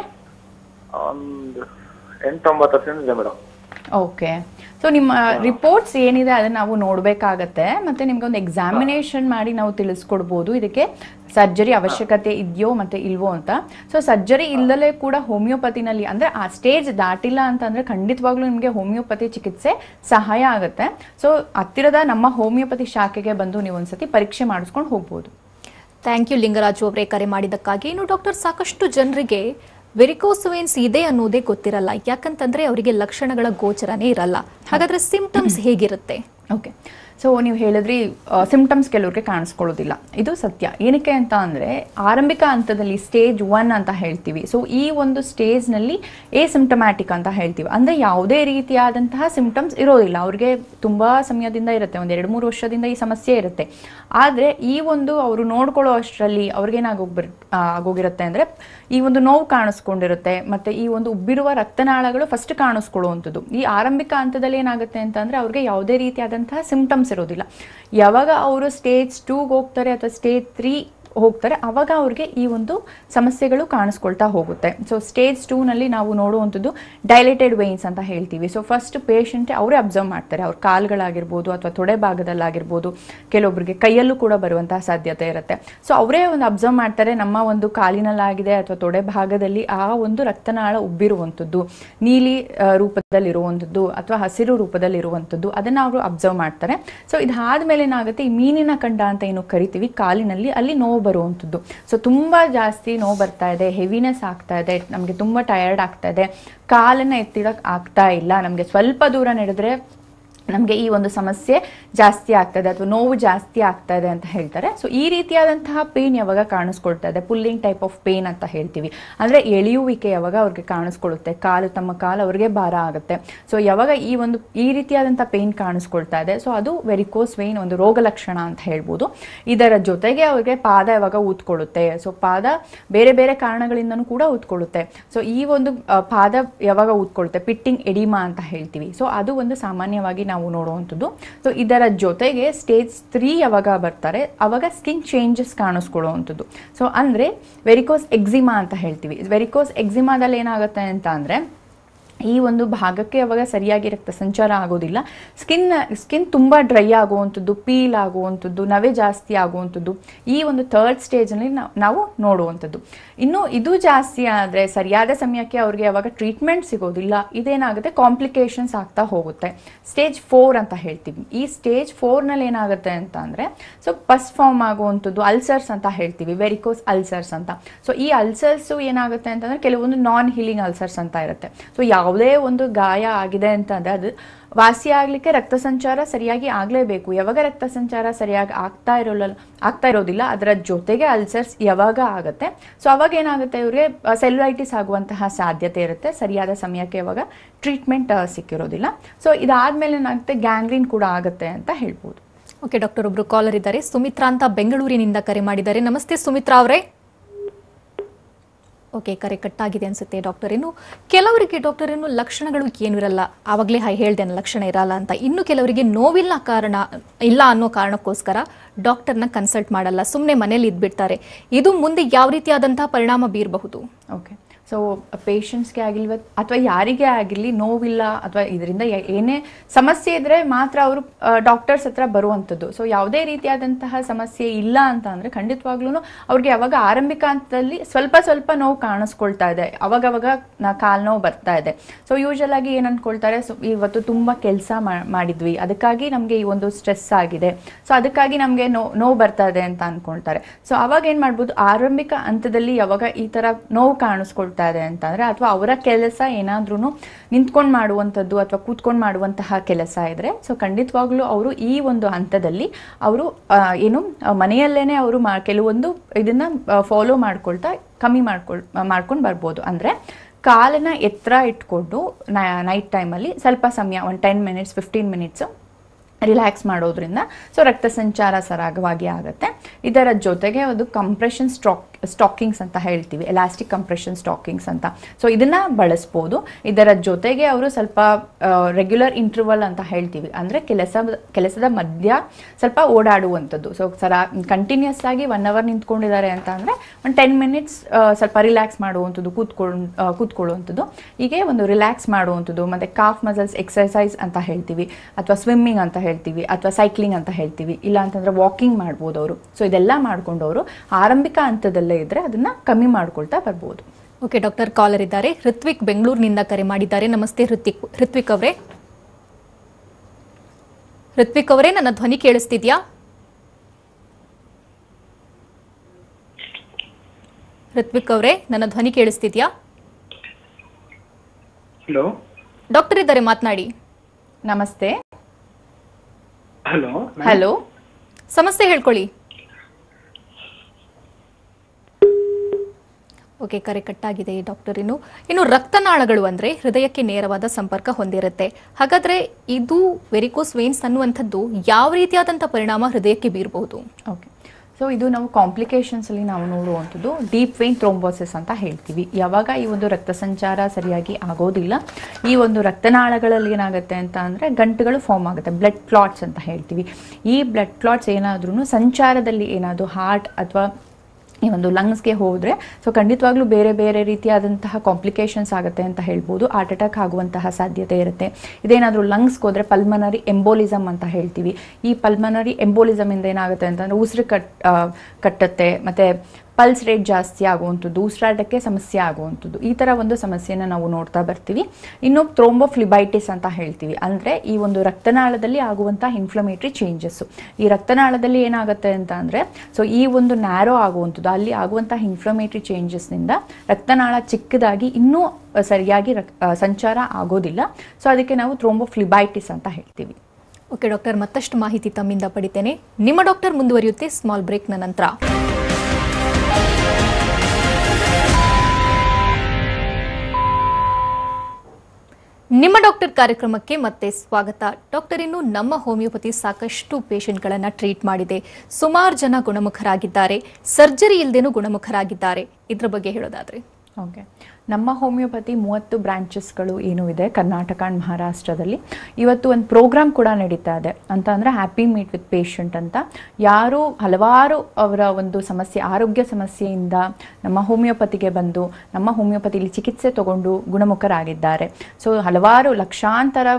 Speaker 3: ಒಂದು ಎಂಟು ಒಂಬತ್ತು ವರ್ಷದಿಂದ ಇದೆ ಮೇಡಮ್
Speaker 2: ಓಕೆ ಸೊ ನಿಮ್ಮ ರಿಪೋರ್ಟ್ಸ್ ಏನಿದೆ ಅದನ್ನ ನಾವು ನೋಡಬೇಕಾಗತ್ತೆ ಮತ್ತೆ ನಿಮ್ಗೆ ಒಂದು ಎಕ್ಸಾಮಿನೇಷನ್ ಮಾಡಿ ನಾವು ತಿಳಿಸ್ಕೊಡ್ಬೋದು ಇದಕ್ಕೆ ಸರ್ಜರಿ ಅವಶ್ಯಕತೆ ಇದೆಯೋ ಮತ್ತೆ ಇಲ್ವೋ ಅಂತ ಸೊ ಸರ್ಜರಿ ಇಲ್ಲದಲೇ ಕೂಡ ಹೋಮಿಯೋಪತಿನಲ್ಲಿ ಅಂದ್ರೆ ಆ ಸ್ಟೇಜ್ ದಾಟಿಲ್ಲ ಅಂತಂದ್ರೆ ಖಂಡಿತವಾಗ್ಲೂ ನಿಮಗೆ ಹೋಮಿಯೋಪತಿ ಚಿಕಿತ್ಸೆ ಸಹಾಯ ಆಗುತ್ತೆ ಸೊ ಹತ್ತಿರದ ನಮ್ಮ ಹೋಮಿಯೋಪತಿ ಶಾಖೆಗೆ ಬಂದು ನೀವು ಒಂದ್ಸತಿ ಪರೀಕ್ಷೆ ಮಾಡಿಸ್ಕೊಂಡು ಹೋಗ್ಬೋದು
Speaker 1: ಥ್ಯಾಂಕ್ ಯು ಲಿಂಗರಾಜು ಅವರೇ ಕರೆ ಮಾಡಿದ್ದಕ್ಕಾಗಿ ಇನ್ನು ಡಾಕ್ಟರ್ ಸಾಕಷ್ಟು ಜನರಿಗೆ ವೆರಿಕೋಸುವೆನ್ಸ್ ಇದೆ ಅನ್ನೋದೇ ಗೊತ್ತಿರಲ್ಲ ಯಾಕಂತಂದ್ರೆ ಅವರಿಗೆ ಲಕ್ಷಣಗಳ ಗೋಚರನೇ ಇರಲ್ಲ ಹಾಗಾದ್ರೆ ಸಿಂಪ್ಟಮ್ಸ್ ಹೇಗಿರುತ್ತೆ
Speaker 2: ಓಕೆ ಸೊ ನೀವು ಹೇಳಿದ್ರಿ ಸಿಂಪ್ಟಮ್ಸ್ ಕೆಲವ್ರಿಗೆ ಕಾಣಿಸ್ಕೊಳ್ಳೋದಿಲ್ಲ ಇದು ಸತ್ಯ ಏನಕ್ಕೆ ಅಂತ ಅಂದರೆ ಆರಂಭಿಕ ಹಂತದಲ್ಲಿ ಸ್ಟೇಜ್ ಒನ್ ಅಂತ ಹೇಳ್ತೀವಿ ಸೊ ಈ ಒಂದು ಸ್ಟೇಜ್ನಲ್ಲಿ ಎ ಸಿಂಪ್ಟಮ್ಯಾಟಿಕ್ ಅಂತ ಹೇಳ್ತೀವಿ ಅಂದರೆ ಯಾವುದೇ ರೀತಿಯಾದಂತಹ ಸಿಂಪ್ಟಮ್ಸ್ ಇರೋದಿಲ್ಲ ಅವ್ರಿಗೆ ತುಂಬ ಸಮಯದಿಂದ ಇರುತ್ತೆ ಒಂದು ಎರಡು ಮೂರು ವರ್ಷದಿಂದ ಈ ಸಮಸ್ಯೆ ಇರುತ್ತೆ ಆದರೆ ಈ ಒಂದು ಅವರು ನೋಡ್ಕೊಳ್ಳೋ ಅಷ್ಟರಲ್ಲಿ ಅವ್ರಿಗೇನಾಗೋಗ್ಬಿರ್ ಆ, ಆಗೋಗಿರುತ್ತೆ ಅಂದರೆ ಈ ಒಂದು ನೋವು ಕಾಣಿಸ್ಕೊಂಡಿರುತ್ತೆ ಮತ್ತು ಈ ಒಂದು ಉಬ್ಬಿರುವ ರಕ್ತನಾಳಗಳು ಫಸ್ಟ್ ಕಾಣಿಸ್ಕೊಳ್ಳುವಂಥದ್ದು ಈ ಆರಂಭಿಕ ಹಂತದಲ್ಲಿ ಏನಾಗುತ್ತೆ ಅಂತಂದರೆ ಅವ್ರಿಗೆ ಯಾವುದೇ ರೀತಿಯಾದಂತಹ ಸಿಂಪ್ಟಮ್ಸ್ ಇರೋದಿಲ್ಲ ಯಾವಾಗ ಅವರು ಸ್ಟೇಜ್ ಟೂಗೆ ಹೋಗ್ತಾರೆ ಅಥವಾ ಸ್ಟೇಜ್ ತ್ರೀ ಹೋಗ್ತಾರೆ ಅವಾಗ ಅವ್ರಿಗೆ ಈ ಒಂದು ಸಮಸ್ಯೆಗಳು ಕಾಣಿಸ್ಕೊಳ್ತಾ ಹೋಗುತ್ತೆ ಸೊ ಸ್ಟೇಜ್ ಟೂನಲ್ಲಿ ನಾವು ನೋಡುವಂಥದ್ದು ಡೈಲೇಟೆಡ್ ವೇನ್ಸ್ ಅಂತ ಹೇಳ್ತೀವಿ ಸೊ ಫಸ್ಟ್ ಪೇಷಂಟೇ ಅವರೇ ಅಬ್ಸರ್ವ್ ಮಾಡ್ತಾರೆ ಅವ್ರ ಕಾಲುಗಳಾಗಿರ್ಬೋದು ಅಥವಾ ತೊಡೆ ಭಾಗದಲ್ಲಾಗಿರ್ಬೋದು ಕೆಲವೊಬ್ಬರಿಗೆ ಕೈಯಲ್ಲೂ ಕೂಡ ಬರುವಂತಹ ಸಾಧ್ಯತೆ ಇರುತ್ತೆ ಸೊ ಅವರೇ ಒಂದು ಅಬ್ಸರ್ವ್ ಮಾಡ್ತಾರೆ ನಮ್ಮ ಒಂದು ಕಾಲಿನಲ್ಲಾಗಿದೆ ಅಥವಾ ತೊಡೆ ಭಾಗದಲ್ಲಿ ಆ ಒಂದು ರಕ್ತನಾಳ ಉಬ್ಬಿರುವಂಥದ್ದು ನೀಲಿ ಆ, ರೂಪದಲ್ಲಿರುವಂಥದ್ದು ಅಥವಾ ಹಸಿರು ರೂಪದಲ್ಲಿರುವಂಥದ್ದು ಅದನ್ನು ಅವರು ಅಬ್ಸರ್ವ್ ಮಾಡ್ತಾರೆ ಸೊ ಇದಾದ್ಮೇಲೆ ಏನಾಗುತ್ತೆ ಈ ಮೀನಿನ ಕಂಡ ಅಂತ ಏನು ಕರಿತೀವಿ ಕಾಲಿನಲ್ಲಿ ಅಲ್ಲಿ ನೋವು ಬರುವಂಥದ್ದು ಸೊ ತುಂಬ ಜಾಸ್ತಿ ನೋವು ಬರ್ತಾ ಇದೆ ಹೆವಿನೆಸ್ ಆಗ್ತಾ ಇದೆ ನಮಗೆ ತುಂಬ ಟಯರ್ಡ್ ಆಗ್ತಾ ಇದೆ ಕಾಲನ್ನು ಎತ್ತಿಡಕ್ಕೆ ಆಗ್ತಾ ಇಲ್ಲ ನಮಗೆ ಸ್ವಲ್ಪ ದೂರ ನಡೆದ್ರೆ ನಮಗೆ ಈ ಒಂದು ಸಮಸ್ಯೆ ಜಾಸ್ತಿ ಆಗ್ತದೆ ಅಥವಾ ನೋವು ಜಾಸ್ತಿ ಆಗ್ತಾ ಇದೆ ಅಂತ ಹೇಳ್ತಾರೆ ಸೊ ಈ ರೀತಿಯಾದಂತಹ ಪೇನ್ ಯಾವಾಗ ಕಾಣಿಸ್ಕೊಳ್ತಾ ಇದೆ ಪುಲ್ಲಿಂಗ್ ಟೈಪ್ ಆಫ್ ಪೇನ್ ಅಂತ ಹೇಳ್ತೀವಿ ಅಂದರೆ ಎಳೆಯುವಿಕೆ ಯಾವಾಗ ಅವ್ರಿಗೆ ಕಾಣಿಸ್ಕೊಳ್ಳುತ್ತೆ ಕಾಲು ತಮ್ಮ ಕಾಲು ಅವ್ರಿಗೆ ಭಾರ ಆಗುತ್ತೆ ಸೊ ಯಾವಾಗ ಈ ಒಂದು ಈ ರೀತಿಯಾದಂಥ ಪೇನ್ ಕಾಣಿಸ್ಕೊಳ್ತಾ ಇದೆ ಸೊ ಅದು ವೆರಿಕೋಸ್ ವೇನ್ ಒಂದು ರೋಗ ಲಕ್ಷಣ ಅಂತ ಹೇಳ್ಬೋದು ಇದರ ಜೊತೆಗೆ ಅವ್ರಿಗೆ ಪಾದ ಯಾವಾಗ ಊದ್ಕೊಳ್ಳುತ್ತೆ ಸೊ ಪಾದ ಬೇರೆ ಬೇರೆ ಕಾರಣಗಳಿಂದನೂ ಕೂಡ ಊದ್ಕೊಳ್ಳುತ್ತೆ ಸೊ ಈ ಒಂದು ಆ, ಪಾದ ಯಾವಾಗ ಊದ್ಕೊಳ್ಳುತ್ತೆ ಪಿಟ್ಟಿಂಗ್ ಎಡಿಮಾ ಅಂತ ಹೇಳ್ತೀವಿ ಸೊ ಅದು ಒಂದು ಸಾಮಾನ್ಯವಾಗಿ ನಾವು ನೋಡುವಂಥದ್ದು ಸೊ ಇದರ ಜೊತೆಗೆ ಸ್ಟೇಜ್ ತ್ರೀ ಯಾವಾಗ ಬರ್ತಾರೆ ಅವಾಗ ಸ್ಕಿನ್ ಚೇಂಜಸ್ ಕಾಣಿಸ್ಕೊಳ್ಳುವಂಥದ್ದು ಸೊ ಅಂದರೆ ವೆರಿಕೋಸ್ ಎಕ್ಸಿಮಾ ಅಂತ ಹೇಳ್ತೀವಿ ವೆರಿಕೋಸ್ ಎಕ್ಸಿಮಾದಲ್ಲಿ ಏನಾಗುತ್ತೆ ಅಂತ ಅಂದರೆ ಈ ಒಂದು ಭಾಗಕ್ಕೆ ಅವಾಗ ಸರಿಯಾಗಿ ರಕ್ತ ಸಂಚಾರ ಆಗೋದಿಲ್ಲ ಸ್ಕಿನ್ ಸ್ಕಿನ್ ತುಂಬ ಡ್ರೈ ಆಗುವಂಥದ್ದು ಪೀಲ್ ಆಗುವಂಥದ್ದು ನವೆ ಜಾಸ್ತಿ ಆಗುವಂಥದ್ದು ಈ ಒಂದು ಥರ್ಡ್ ಸ್ಟೇಜ್ನಲ್ಲಿ ನಾವು ನೋಡುವಂಥದ್ದು ಇನ್ನು ಇದು ಜಾಸ್ತಿ ಆದರೆ ಸರಿಯಾದ ಸಮಯಕ್ಕೆ ಅವ್ರಿಗೆ ಅವಾಗ ಟ್ರೀಟ್ಮೆಂಟ್ ಸಿಗೋದಿಲ್ಲ ಇದೇನಾಗುತ್ತೆ ಕಾಂಪ್ಲಿಕೇಶನ್ಸ್ ಆಗ್ತಾ ಹೋಗುತ್ತೆ ಸ್ಟೇಜ್ ಫೋರ್ ಅಂತ ಹೇಳ್ತೀವಿ ಈ ಸ್ಟೇಜ್ ಫೋರ್ನಲ್ಲಿ ಏನಾಗುತ್ತೆ ಅಂತ ಅಂದರೆ ಸೊ ಪಸ್ ಫಾರ್ಮ್ ಆಗುವಂಥದ್ದು ಅಲ್ಸರ್ಸ್ ಅಂತ ಹೇಳ್ತೀವಿ ವೆರಿಕೋಸ್ ಅಲ್ಸರ್ಸ್ ಅಂತ ಸೊ ಈ ಅಲ್ಸರ್ಸು ಏನಾಗುತ್ತೆ ಅಂತಂದರೆ ಕೆಲವೊಂದು ನಾನ್ ಹೀಲಿಂಗ್ ಅಲ್ಸರ್ಸ್ ಅಂತ ಇರುತ್ತೆ ಸೊ ಯಾವುದೇ ಒಂದು ಗಾಯ ಆಗಿದೆ ಅಂತಂದರೆ ಅದು ವಾಸಿ ಆಗಲಿಕ್ಕೆ ರಕ್ತ ಸಂಚಾರ ಸರಿಯಾಗಿ ಆಗಲೇಬೇಕು ಯಾವಾಗ ರಕ್ತ ಸಂಚಾರ ಸರಿಯಾಗಿ ಆಗ್ತಾ ಇರೋಲ್ಲ ಆಗ್ತಾ ಇರೋದಿಲ್ಲ ಅದರ ಜೊತೆಗೆ ಅಲ್ಸರ್ಸ್ ಯಾವಾಗ ಆಗುತ್ತೆ ಸೊ ಅವಾಗ ಏನಾಗುತ್ತೆ ಇವ್ರಿಗೆ ಸೆಲ್ಯುಲೈಟಿಸ್ ಆಗುವಂತಹ ಸಾಧ್ಯತೆ ಇರುತ್ತೆ ಸರಿಯಾದ ಸಮಯಕ್ಕೆ ಯಾವಾಗ ಟ್ರೀಟ್ಮೆಂಟ್ ಸಿಕ್ಕಿರೋದಿಲ್ಲ ಸೊ ಇದಾದ್ಮೇಲೆ ಏನಾಗುತ್ತೆ ಗ್ಯಾಂಗ್ರೀನ್ ಕೂಡ ಆಗುತ್ತೆ ಅಂತ ಹೇಳ್ಬೋದು
Speaker 1: ಓಕೆ ಡಾಕ್ಟರ್ ಒಬ್ರು ಕಾಲರ್ ಇದ್ದಾರೆ ಸುಮಿತ್ರಾ ಅಂತ ಬೆಂಗಳೂರಿನಿಂದ ಕರೆ ಮಾಡಿದ್ದಾರೆ ನಮಸ್ತೆ ಸುಮಿತ್ರಾ ಅವರೇ ಓಕೆ ಕರೆ ಕಟ್ಟಾಗಿದೆ ಅನ್ಸುತ್ತೆ ಡಾಕ್ಟರ್ ಇನ್ನು ಕೆಲವರಿಗೆ ಡಾಕ್ಟರ್ ಇನ್ನು ಲಕ್ಷಣಗಳು ಏನು ಇರಲ್ಲ ಆವಾಗಲೇ ಹೈ ಹೇಳ್ದೆ ಲಕ್ಷಣ ಇರಲ್ಲ ಅಂತ ಇನ್ನು ಕೆಲವರಿಗೆ ನೋವಿಲ್ಲ ಕಾರಣ ಇಲ್ಲ ಅನ್ನೋ ಕಾರಣಕ್ಕೋಸ್ಕರ ಡಾಕ್ಟರ್ನ ಕನ್ಸಲ್ಟ್ ಮಾಡಲ್ಲ ಸುಮ್ಮನೆ ಮನೇಲಿ ಇದ್ಬಿಡ್ತಾರೆ ಇದು ಮುಂದೆ ಯಾವ ರೀತಿಯಾದಂತಹ ಪರಿಣಾಮ ಬೀರಬಹುದು
Speaker 2: ಓಕೆ ಸೊ ಪೇಷಂಟ್ಸ್ಗೆ ಆಗಿಲ್ವ ಅಥವಾ ಯಾರಿಗೇ ಆಗಿರಲಿ ನೋವಿಲ್ಲ ಅಥವಾ ಇದರಿಂದ ಯ- ಏನೇ ಸಮಸ್ಯೆ ಇದ್ದರೆ ಮಾತ್ರ ಅವರು ಡಾಕ್ಟರ್ಸ್ ಹತ್ರ ಬರುವಂಥದ್ದು ಸೊ ಯಾವುದೇ ರೀತಿಯಾದಂತಹ ಸಮಸ್ಯೆ ಇಲ್ಲ ಅಂತ ಅಂದರೆ ಖಂಡಿತವಾಗ್ಲೂ ಅವ್ರಿಗೆ ಅವಾಗ ಆರಂಭಿಕ ಹಂತದಲ್ಲಿ ಸ್ವಲ್ಪ ಸ್ವಲ್ಪ ನೋವು ಕಾಣಿಸ್ಕೊಳ್ತಾ ಇದೆ ಅವಾಗವಾಗ ನಾ ಕಾಲು ನೋವು ಬರ್ತಾ ಇದೆ ಸೊ ಯೂಶಲ್ ಆಗಿ ಏನು ಅಂದ್ಕೊಳ್ತಾರೆ ಸೊ ಇವತ್ತು ತುಂಬ ಕೆಲಸ ಮಾಡಿದ್ವಿ ಅದಕ್ಕಾಗಿ ನಮಗೆ ಈ ಒಂದು ಸ್ಟ್ರೆಸ್ ಆಗಿದೆ ಸೊ ಅದಕ್ಕಾಗಿ ನಮಗೆ ನೋ ನೋವು ಬರ್ತಾ ಇದೆ ಅಂತ ಅಂದ್ಕೊಳ್ತಾರೆ ಸೊ ಅವಾಗ ಏನು ಮಾಡ್ಬೋದು ಆರಂಭಿಕ ಹಂತದಲ್ಲಿ ಯಾವಾಗ ಈ ಥರ ನೋವು ಕಾಣಿಸ್ಕೊಳ್ತಾ ಆಗ್ತಾ ಇದೆ ಅಂತಂದ್ರೆ ಅಥವಾ ಅವರ ಕೆಲಸ ಏನಾದ್ರೂ ನಿಂತ್ಕೊಂಡು ಮಾಡುವಂಥದ್ದು ಅಥವಾ ಕೂತ್ಕೊಂಡು ಮಾಡುವಂತಹ ಕೆಲಸ ಇದ್ರೆ ಸೊ ಖಂಡಿತವಾಗ್ಲೂ ಅವರು ಈ ಒಂದು ಹಂತದಲ್ಲಿ ಅವರು ಏನು ಆ, ಮನೆಯಲ್ಲೇನೆ ಅವರು ಮಾ ಕೆಲವೊಂದು ಇದನ್ನ ಫಾಲೋ ಮಾಡ್ಕೊಳ್ತಾ ಕಮ್ಮಿ ಮಾಡ್ಕೊಳ್ ಮಾಡ್ಕೊಂಡು ಬರ್ಬೋದು ಅಂದ್ರೆ ಕಾಲನ್ನ ಎತ್ತರ ಇಟ್ಕೊಂಡು ನೈಟ್ ಟೈಮಲ್ಲಿ ಸ್ವಲ್ಪ ಸಮಯ ಒಂದು ten minutes fifteen minutes relax ಮಾಡೋದ್ರಿಂದ ಸೊ ರಕ್ತ ಸಂಚಾರ ಸರಾಗವಾಗಿ ಆಗುತ್ತೆ ಇದರ ಜೊತೆಗೆ ಒಂದು ಕಂಪ್ರೆಷನ್ ಸ್ಟಾಕ್ ಸ್ಟಾಕಿಂಗ್ಸ್ ಅಂತ ಹೇಳ್ತೀವಿ ಎಲಾಸ್ಟಿಕ್ ಕಂಪ್ರೆಷನ್ ಸ್ಟಾಕಿಂಗ್ಸ್ ಅಂತ ಸೊ ಇದನ್ನ ಬಳಸ್ಬೋದು ಇದರ ಜೊತೆಗೆ ಅವರು ಸ್ವಲ್ಪ ರೆಗ್ಯುಲರ್ ಇಂಟರ್ವಲ್ ಅಂತ ಹೇಳ್ತೀವಿ ಅಂದರೆ ಕೆಲಸ ಕೆಲಸದ ಮಧ್ಯ ಸ್ವಲ್ಪ ಓಡಾಡುವಂಥದ್ದು ಸೊ ಸರ ಕಂಟಿನ್ಯೂಸ್ ಆಗಿ ಒನ್ ಅವರ್ ನಿಂತ್ಕೊಂಡಿದ್ದಾರೆ ಅಂತ ಅಂದರೆ ಒಂದು ಟೆನ್ ಮಿನಿಟ್ಸ್ ಸ್ವಲ್ಪ ರಿಲ್ಯಾಕ್ಸ್ ಮಾಡುವಂಥದ್ದು ಕೂತ್ಕೊಂಡು ಆ, ಕೂತ್ಕೊಳ್ಳುವಂಥದ್ದು ಹೀಗೆ ಒಂದು ರಿಲ್ಯಾಕ್ಸ್ ಮಾಡುವಂಥದ್ದು ಮತ್ತು ಕಾಫ್ ಮಸಲ್ಸ್ ಎಕ್ಸರ್ಸೈಸ್ ಅಂತ ಹೇಳ್ತೀವಿ ಅಥವಾ ಸ್ವಿಮ್ಮಿಂಗ್ ಅಂತ ಹೇಳ್ತೀವಿ ಅಥವಾ ಸೈಕ್ಲಿಂಗ್ ಅಂತ ಹೇಳ್ತೀವಿ ಇಲ್ಲ ಅಂತಂದ್ರೆ ವಾಕಿಂಗ್ ಮಾಡ್ಬೋದು ಅವರು ಸೊ ಇದೆಲ್ಲ ಮಾಡ್ಕೊಂಡು ಅವರು ಆರಂಭಿಕ ಹಂತದಲ್ಲೇ ಇದ್ರೆ ಅದನ್ನ ಕಮ್ಮಿ ಮಾಡ್ಕೊಳ್ತಾ ಬರ್ಬೋದು
Speaker 1: ಓಕೆ ಡಾಕ್ಟರ್ ಕಾಲರ್ ಇದ್ದಾರೆ ಋತ್ವಿಕ್ ಬೆಂಗಳೂರಿನಿಂದ ಕರೆ ಮಾಡಿದ್ದಾರೆ ನಮಸ್ತೆ ಋತ್ವಿಕ್ ಋತ್ವಿಕ್ ಅವರೇ ಋತ್ವಿಕ್ ಅವರೇ ನನ್ನ ಧ್ವನಿ ಕೇಳಿಸ್ತಿದ್ಯಾ ಋತ್ವಿಕ್ ಅವರೇ ನನ್ನ ಧ್ವನಿ ಕೇಳಿಸ್ತಿದ್ಯಾ
Speaker 4: ಹಲೋ
Speaker 1: ಡಾಕ್ಟರ್ ಇದ್ದಾರೆ ಮಾತನಾಡಿ
Speaker 2: ನಮಸ್ತೆ
Speaker 4: ಹಲೋ
Speaker 2: ಹಲೋ
Speaker 1: ಸಮಸ್ಯೆ ಹೇಳ್ಕೊಳ್ಳಿ ಓಕೆ ಕರೆ ಕಟ್ಟಾಗಿದೆ ಡಾಕ್ಟರ್ ಇನ್ನು ಇನ್ನು ರಕ್ತನಾಳಗಳು ಅಂದ್ರೆ ಹೃದಯಕ್ಕೆ ನೇರವಾದ ಸಂಪರ್ಕ ಹೊಂದಿರುತ್ತೆ ಹಾಗಾದ್ರೆ ಇದು ವೆರಿಕೋಸ್ ವೇನ್ಸ್ ಅನ್ನುವಂಥದ್ದು ಯಾವ ರೀತಿಯಾದಂಥ ಪರಿಣಾಮ ಹೃದಯಕ್ಕೆ ಬೀರಬಹುದು
Speaker 2: ಓಕೆ ಸೊ ಇದು ನಾವು ಕಾಂಪ್ಲಿಕೇಶನ್ಸ್ ಅಲ್ಲಿ ನಾವು ನೋಡುವಂಥದ್ದು ಡೀಪ್ ವೇನ್ ಥ್ರೋಂಬೋಸಿಸ್ ಅಂತ ಹೇಳ್ತೀವಿ ಯಾವಾಗ ಈ ಒಂದು ರಕ್ತ ಸಂಚಾರ ಸರಿಯಾಗಿ ಆಗೋದಿಲ್ಲ ಈ ಒಂದು ರಕ್ತನಾಳಗಳಲ್ಲಿ ಏನಾಗುತ್ತೆ ಅಂತ ಅಂದರೆ ಗಂಟುಗಳು ಫಾರ್ಮ್ ಆಗುತ್ತೆ ಬ್ಲಡ್ ಕ್ಲಾಟ್ಸ್ ಅಂತ ಹೇಳ್ತೀವಿ ಈ ಬ್ಲಡ್ ಕ್ಲಾಟ್ಸ್ ಏನಾದ್ರೂ ಸಂಚಾರದಲ್ಲಿ ಏನಾದರೂ ಹಾರ್ಟ್ ಅಥವಾ ಈ ಒಂದು ಲಂಗ್ಸ್ಗೆ ಹೋದರೆ ಸೊ ಖಂಡಿತವಾಗ್ಲೂ ಬೇರೆ ಬೇರೆ ರೀತಿಯಾದಂತಹ ಕಾಂಪ್ಲಿಕೇಶನ್ಸ್ ಆಗುತ್ತೆ ಅಂತ ಹೇಳ್ಬೋದು ಹಾರ್ಟ್ ಅಟ್ಯಾಕ್ ಆಗುವಂತಹ ಸಾಧ್ಯತೆ ಇರುತ್ತೆ ಇದೇನಾದರೂ ಲಂಗ್ಸ್ಗೆ ಹೋದರೆ ಪಲ್ಮನರಿ ಎಂಬೋಲಿಸಮ್ ಅಂತ ಹೇಳ್ತೀವಿ ಈ ಪಲ್ಮನರಿ ಎಂಬೋಲಿಸಮ್ ಇಂದ ಏನಾಗುತ್ತೆ ಅಂತಂದರೆ ಉಸಿರು ಕಟ್ ಆ, ಕಟ್ಟುತ್ತೆ ಮತ್ತು ಪಲ್ಸ್ ರೇಟ್ ಜಾಸ್ತಿ ಆಗುವಂಥದ್ದು ಉಸಿರಾಟಕ್ಕೆ ಸಮಸ್ಯೆ ಆಗುವಂಥದ್ದು ಈ ಥರ ಒಂದು ಸಮಸ್ಯೆನ ನಾವು ನೋಡ್ತಾ ಬರ್ತೀವಿ ಇನ್ನು ಥ್ರೋಂಬೋಫ್ಲಿಬೈಟಿಸ್ ಅಂತ ಹೇಳ್ತೀವಿ ಅಂದರೆ ಈ ಒಂದು ರಕ್ತನಾಳದಲ್ಲಿ ಆಗುವಂಥ ಇನ್ಫ್ಲಮೇಟ್ರಿ ಚೇಂಜಸ್ಸು ಈ ರಕ್ತನಾಳದಲ್ಲಿ ಏನಾಗುತ್ತೆ ಅಂತ ಅಂದರೆ ಸೊ ಈ ಒಂದು ನ್ಯಾರೋ ಆಗುವಂಥದ್ದು ಅಲ್ಲಿ ಆಗುವಂಥ ಇನ್ಫ್ಲಮೇಟ್ರಿ ಚೇಂಜಸ್ನಿಂದ ರಕ್ತನಾಳ ಚಿಕ್ಕದಾಗಿ ಇನ್ನೂ ಅ, ಸರಿಯಾಗಿ ರಕ್ ಅ, ಸಂಚಾರ ಆಗೋದಿಲ್ಲ ಸೊ ಅದಕ್ಕೆ ನಾವು ಥ್ರೋಂಬೋಫ್ಲಿಬೈಟಿಸ್ ಅಂತ ಹೇಳ್ತೀವಿ
Speaker 1: ಓಕೆ ಡಾಕ್ಟರ್ ಮತ್ತಷ್ಟು ಮಾಹಿತಿ ತಮ್ಮಿಂದ ಪಡಿತೇನೆ ನಿಮ್ಮ ಡಾಕ್ಟರ್ ಮುಂದುವರಿಯುತ್ತೆ ಸ್ಮಾಲ್ ಬ್ರೇಕ್ನ ನಂತರ ನಿಮ್ಮ ಡಾಕ್ಟರ್ ಕಾರ್ಯಕ್ರಮಕ್ಕೆ ಮತ್ತೆ ಸ್ವಾಗತ ಡಾಕ್ಟರ್ ಇನ್ನು ನಮ್ಮ ಹೋಮಿಯೋಪತಿ ಸಾಕಷ್ಟು ಪೇಷಂಟ್ಗಳನ್ನ ಟ್ರೀಟ್ ಮಾಡಿದೆ ಸುಮಾರು ಜನ ಗುಣಮುಖರಾಗಿದ್ದಾರೆ ಸರ್ಜರಿ ಇಲ್ಲದೇನೂ ಗುಣಮುಖರಾಗಿದ್ದಾರೆ ಇದ್ರ ಬಗ್ಗೆ ಹೇಳೋದಾದ್ರೆ
Speaker 2: ಓಕೆ ನಮ್ಮ ಹೋಮಿಯೋಪತಿ ಮೂವತ್ತು ಬ್ರಾಂಚಸ್ಗಳು ಏನು ಇದೆ ಕರ್ನಾಟಕ ಆ್ಯಂಡ್ ಮಹಾರಾಷ್ಟ್ರದಲ್ಲಿ ಇವತ್ತು ಒಂದು ಪ್ರೋಗ್ರಾಮ್ ಕೂಡ ನಡೀತಾ ಇದೆ ಅಂತ ಅಂದರೆ ಹ್ಯಾಪಿ ಮೀಟ್ ವಿತ್ ಪೇಷಂಟ್ ಅಂತ ಯಾರು ಹಲವಾರು ಅವರ ಒಂದು ಸಮಸ್ಯೆ ಆರೋಗ್ಯ ಸಮಸ್ಯೆಯಿಂದ ನಮ್ಮ ಹೋಮಿಯೋಪತಿಗೆ ಬಂದು ನಮ್ಮ ಹೋಮಿಯೋಪತಿಲಿ ಚಿಕಿತ್ಸೆ ತಗೊಂಡು ಗುಣಮುಖರಾಗಿದ್ದಾರೆ ಸೊ ಹಲವಾರು ಲಕ್ಷಾಂತರ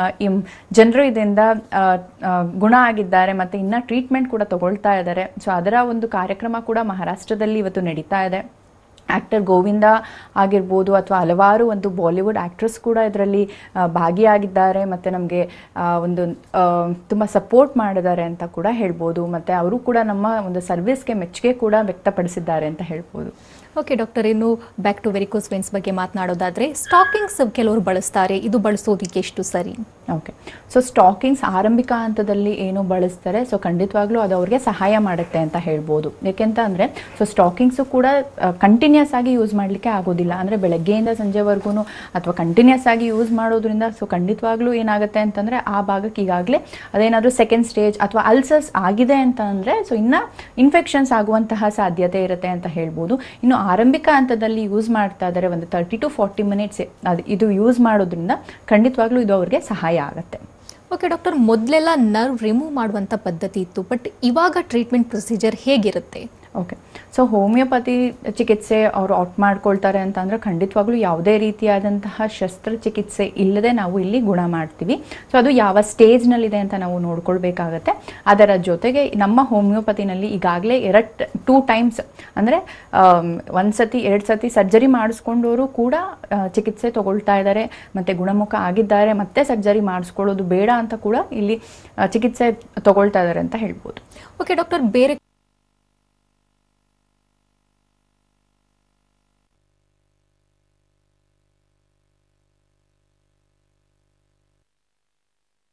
Speaker 2: ಜನರು ಇದರಿಂದ ಆ, ಆ, ಗುಣ ಆಗಿದ್ದಾರೆ ಮತ್ತು ಇನ್ನು ಟ್ರೀಟ್ಮೆಂಟ್ ಕೂಡ ತಗೊಳ್ತಾ ಇದ್ದಾರೆ ಸೊ ಅದರ ಒಂದು ಕಾರ್ಯಕ್ರಮ ಕೂಡ ಮಹಾರಾಷ್ಟ್ರದಲ್ಲಿ ಇವತ್ತು ನಡೀತಾ ಇದೆ ಆ್ಯಕ್ಟರ್ ಗೋವಿಂದ ಆಗಿರ್ಬೋದು ಅಥವಾ ಹಲವಾರು ಒಂದು ಬಾಲಿವುಡ್ ಆ್ಯಕ್ಟ್ರೆಸ್ ಕೂಡ ಇದರಲ್ಲಿ ಭಾಗಿಯಾಗಿದ್ದಾರೆ ಮತ್ತು ನಮಗೆ ಒಂದು ತುಂಬ ಸಪೋರ್ಟ್ ಮಾಡಿದ್ದಾರೆ ಅಂತ ಕೂಡ ಹೇಳ್ಬೋದು ಮತ್ತು ಅವರು ಕೂಡ ನಮ್ಮ ಒಂದು ಸರ್ವಿಸ್ಗೆ ಮೆಚ್ಚುಗೆ ಕೂಡ ವ್ಯಕ್ತಪಡಿಸಿದ್ದಾರೆ ಅಂತ ಹೇಳ್ಬೋದು
Speaker 1: ಓಕೆ ಡಾಕ್ಟರ್ ಇನ್ನು ಬ್ಯಾಕ್ ಟು ವೆರಿಕೋಸ್ ವೆನ್ಸ್ ಬಗ್ಗೆ ಮಾತನಾಡೋದಾದ್ರೆ ಸ್ಟಾಕಿಂಗ್ಸ್ ಕೆಲವರು ಬಳಸ್ತಾರೆ ಇದು ಬಳಸೋದಕ್ಕೆ ಎಷ್ಟು ಸರಿ
Speaker 2: ಓಕೆ ಸೊ ಸ್ಟಾಕಿಂಗ್ಸ್ ಆರಂಭಿಕ ಹಂತದಲ್ಲಿ ಏನು ಬಳಸ್ತಾರೆ ಸೊ ಖಂಡಿತವಾಗ್ಲೂ ಅದು ಅವ್ರಿಗೆ ಸಹಾಯ ಮಾಡುತ್ತೆ ಅಂತ ಹೇಳ್ಬೋದು ಯಾಕೆಂತ ಅಂದರೆ ಸೊ ಸ್ಟಾಕಿಂಗ್ಸು ಕೂಡ ಕಂಟಿನ್ಯೂಸ್ ಆಗಿ ಯೂಸ್ ಮಾಡಲಿಕ್ಕೆ ಆಗೋದಿಲ್ಲ ಅಂದರೆ ಬೆಳಗ್ಗೆಯಿಂದ ಸಂಜೆವರೆಗೂ ಅಥವಾ ಕಂಟಿನ್ಯೂಸ್ ಆಗಿ ಯೂಸ್ ಮಾಡೋದ್ರಿಂದ ಸೊ ಖಂಡಿತವಾಗ್ಲೂ ಏನಾಗುತ್ತೆ ಅಂತಂದರೆ ಆ ಭಾಗಕ್ಕೆ ಈಗಾಗಲೇ ಅದೇನಾದರೂ ಸೆಕೆಂಡ್ ಸ್ಟೇಜ್ ಅಥವಾ ಅಲ್ಸರ್ಸ್ ಆಗಿದೆ ಅಂತ ಅಂದರೆ ಸೊ ಇನ್ನು ಇನ್ಫೆಕ್ಷನ್ಸ್ ಆಗುವಂತಹ ಸಾಧ್ಯತೆ ಇರುತ್ತೆ ಅಂತ ಹೇಳ್ಬೋದು ಇನ್ನು ಆರಂಭಿಕ ಹಂತದಲ್ಲಿ ಯೂಸ್ ಮಾಡ್ತಾ ಇದ್ದಾರೆ ಒಂದು ತರ್ಟಿ ಟು ಫಾರ್ಟಿ ಮಿನಿಟ್ಸ್ ಅದು ಇದು ಯೂಸ್ ಮಾಡೋದ್ರಿಂದ ಖಂಡಿತವಾಗ್ಲೂ ಇದು ಅವ್ರಿಗೆ ಸಹಾಯ ಆಗುತ್ತೆ
Speaker 1: ಓಕೆ ಡಾಕ್ಟರ್ ಮೊದಲೆಲ್ಲ ನರ್ವ್ ರಿಮೂವ್ ಮಾಡುವಂಥ ಪದ್ಧತಿ ಇತ್ತು ಬಟ್ ಇವಾಗ ಟ್ರೀಟ್ಮೆಂಟ್ ಪ್ರೊಸೀಜರ್ ಹೇಗಿರುತ್ತೆ
Speaker 2: ಓಕೆ ಸೊ ಹೋಮಿಯೋಪತಿ ಚಿಕಿತ್ಸೆ ಅವರು ಔಟ್ ಮಾಡ್ಕೊಳ್ತಾರೆ ಅಂತ ಅಂದರೆ ಖಂಡಿತವಾಗ್ಲೂ ಯಾವುದೇ ರೀತಿಯಾದಂತಹ ಶಸ್ತ್ರಚಿಕಿತ್ಸೆ ಇಲ್ಲದೆ ನಾವು ಇಲ್ಲಿ ಗುಣ ಮಾಡ್ತೀವಿ ಸೊ ಅದು ಯಾವ ಸ್ಟೇಜ್ನಲ್ಲಿದೆ ಅಂತ ನಾವು ನೋಡ್ಕೊಳ್ಬೇಕಾಗತ್ತೆ ಅದರ ಜೊತೆಗೆ ನಮ್ಮ ಹೋಮಿಯೋಪತಿನಲ್ಲಿ ಈಗಾಗಲೇ ಎರಡು ಟೂ ಟೈಮ್ಸ್ ಅಂದರೆ ಒಂದು ಸತಿ ಎರಡು ಸತಿ ಸರ್ಜರಿ ಮಾಡಿಸ್ಕೊಂಡವರು ಕೂಡ ಆ, ಚಿಕಿತ್ಸೆ ತಗೊಳ್ತಾ ಇದ್ದಾರೆ ಮತ್ತು ಗುಣಮುಖ ಆಗಿದ್ದಾರೆ ಮತ್ತೆ ಸರ್ಜರಿ ಮಾಡಿಸ್ಕೊಳ್ಳೋದು ಬೇಡ ಅಂತ ಕೂಡ ಇಲ್ಲಿ ಆ, ಚಿಕಿತ್ಸೆ ತಗೊಳ್ತಾ ಇದ್ದಾರೆ ಅಂತ ಹೇಳ್ಬೋದು
Speaker 1: ಓಕೆ ಡಾಕ್ಟರ್ ಬೇರೆ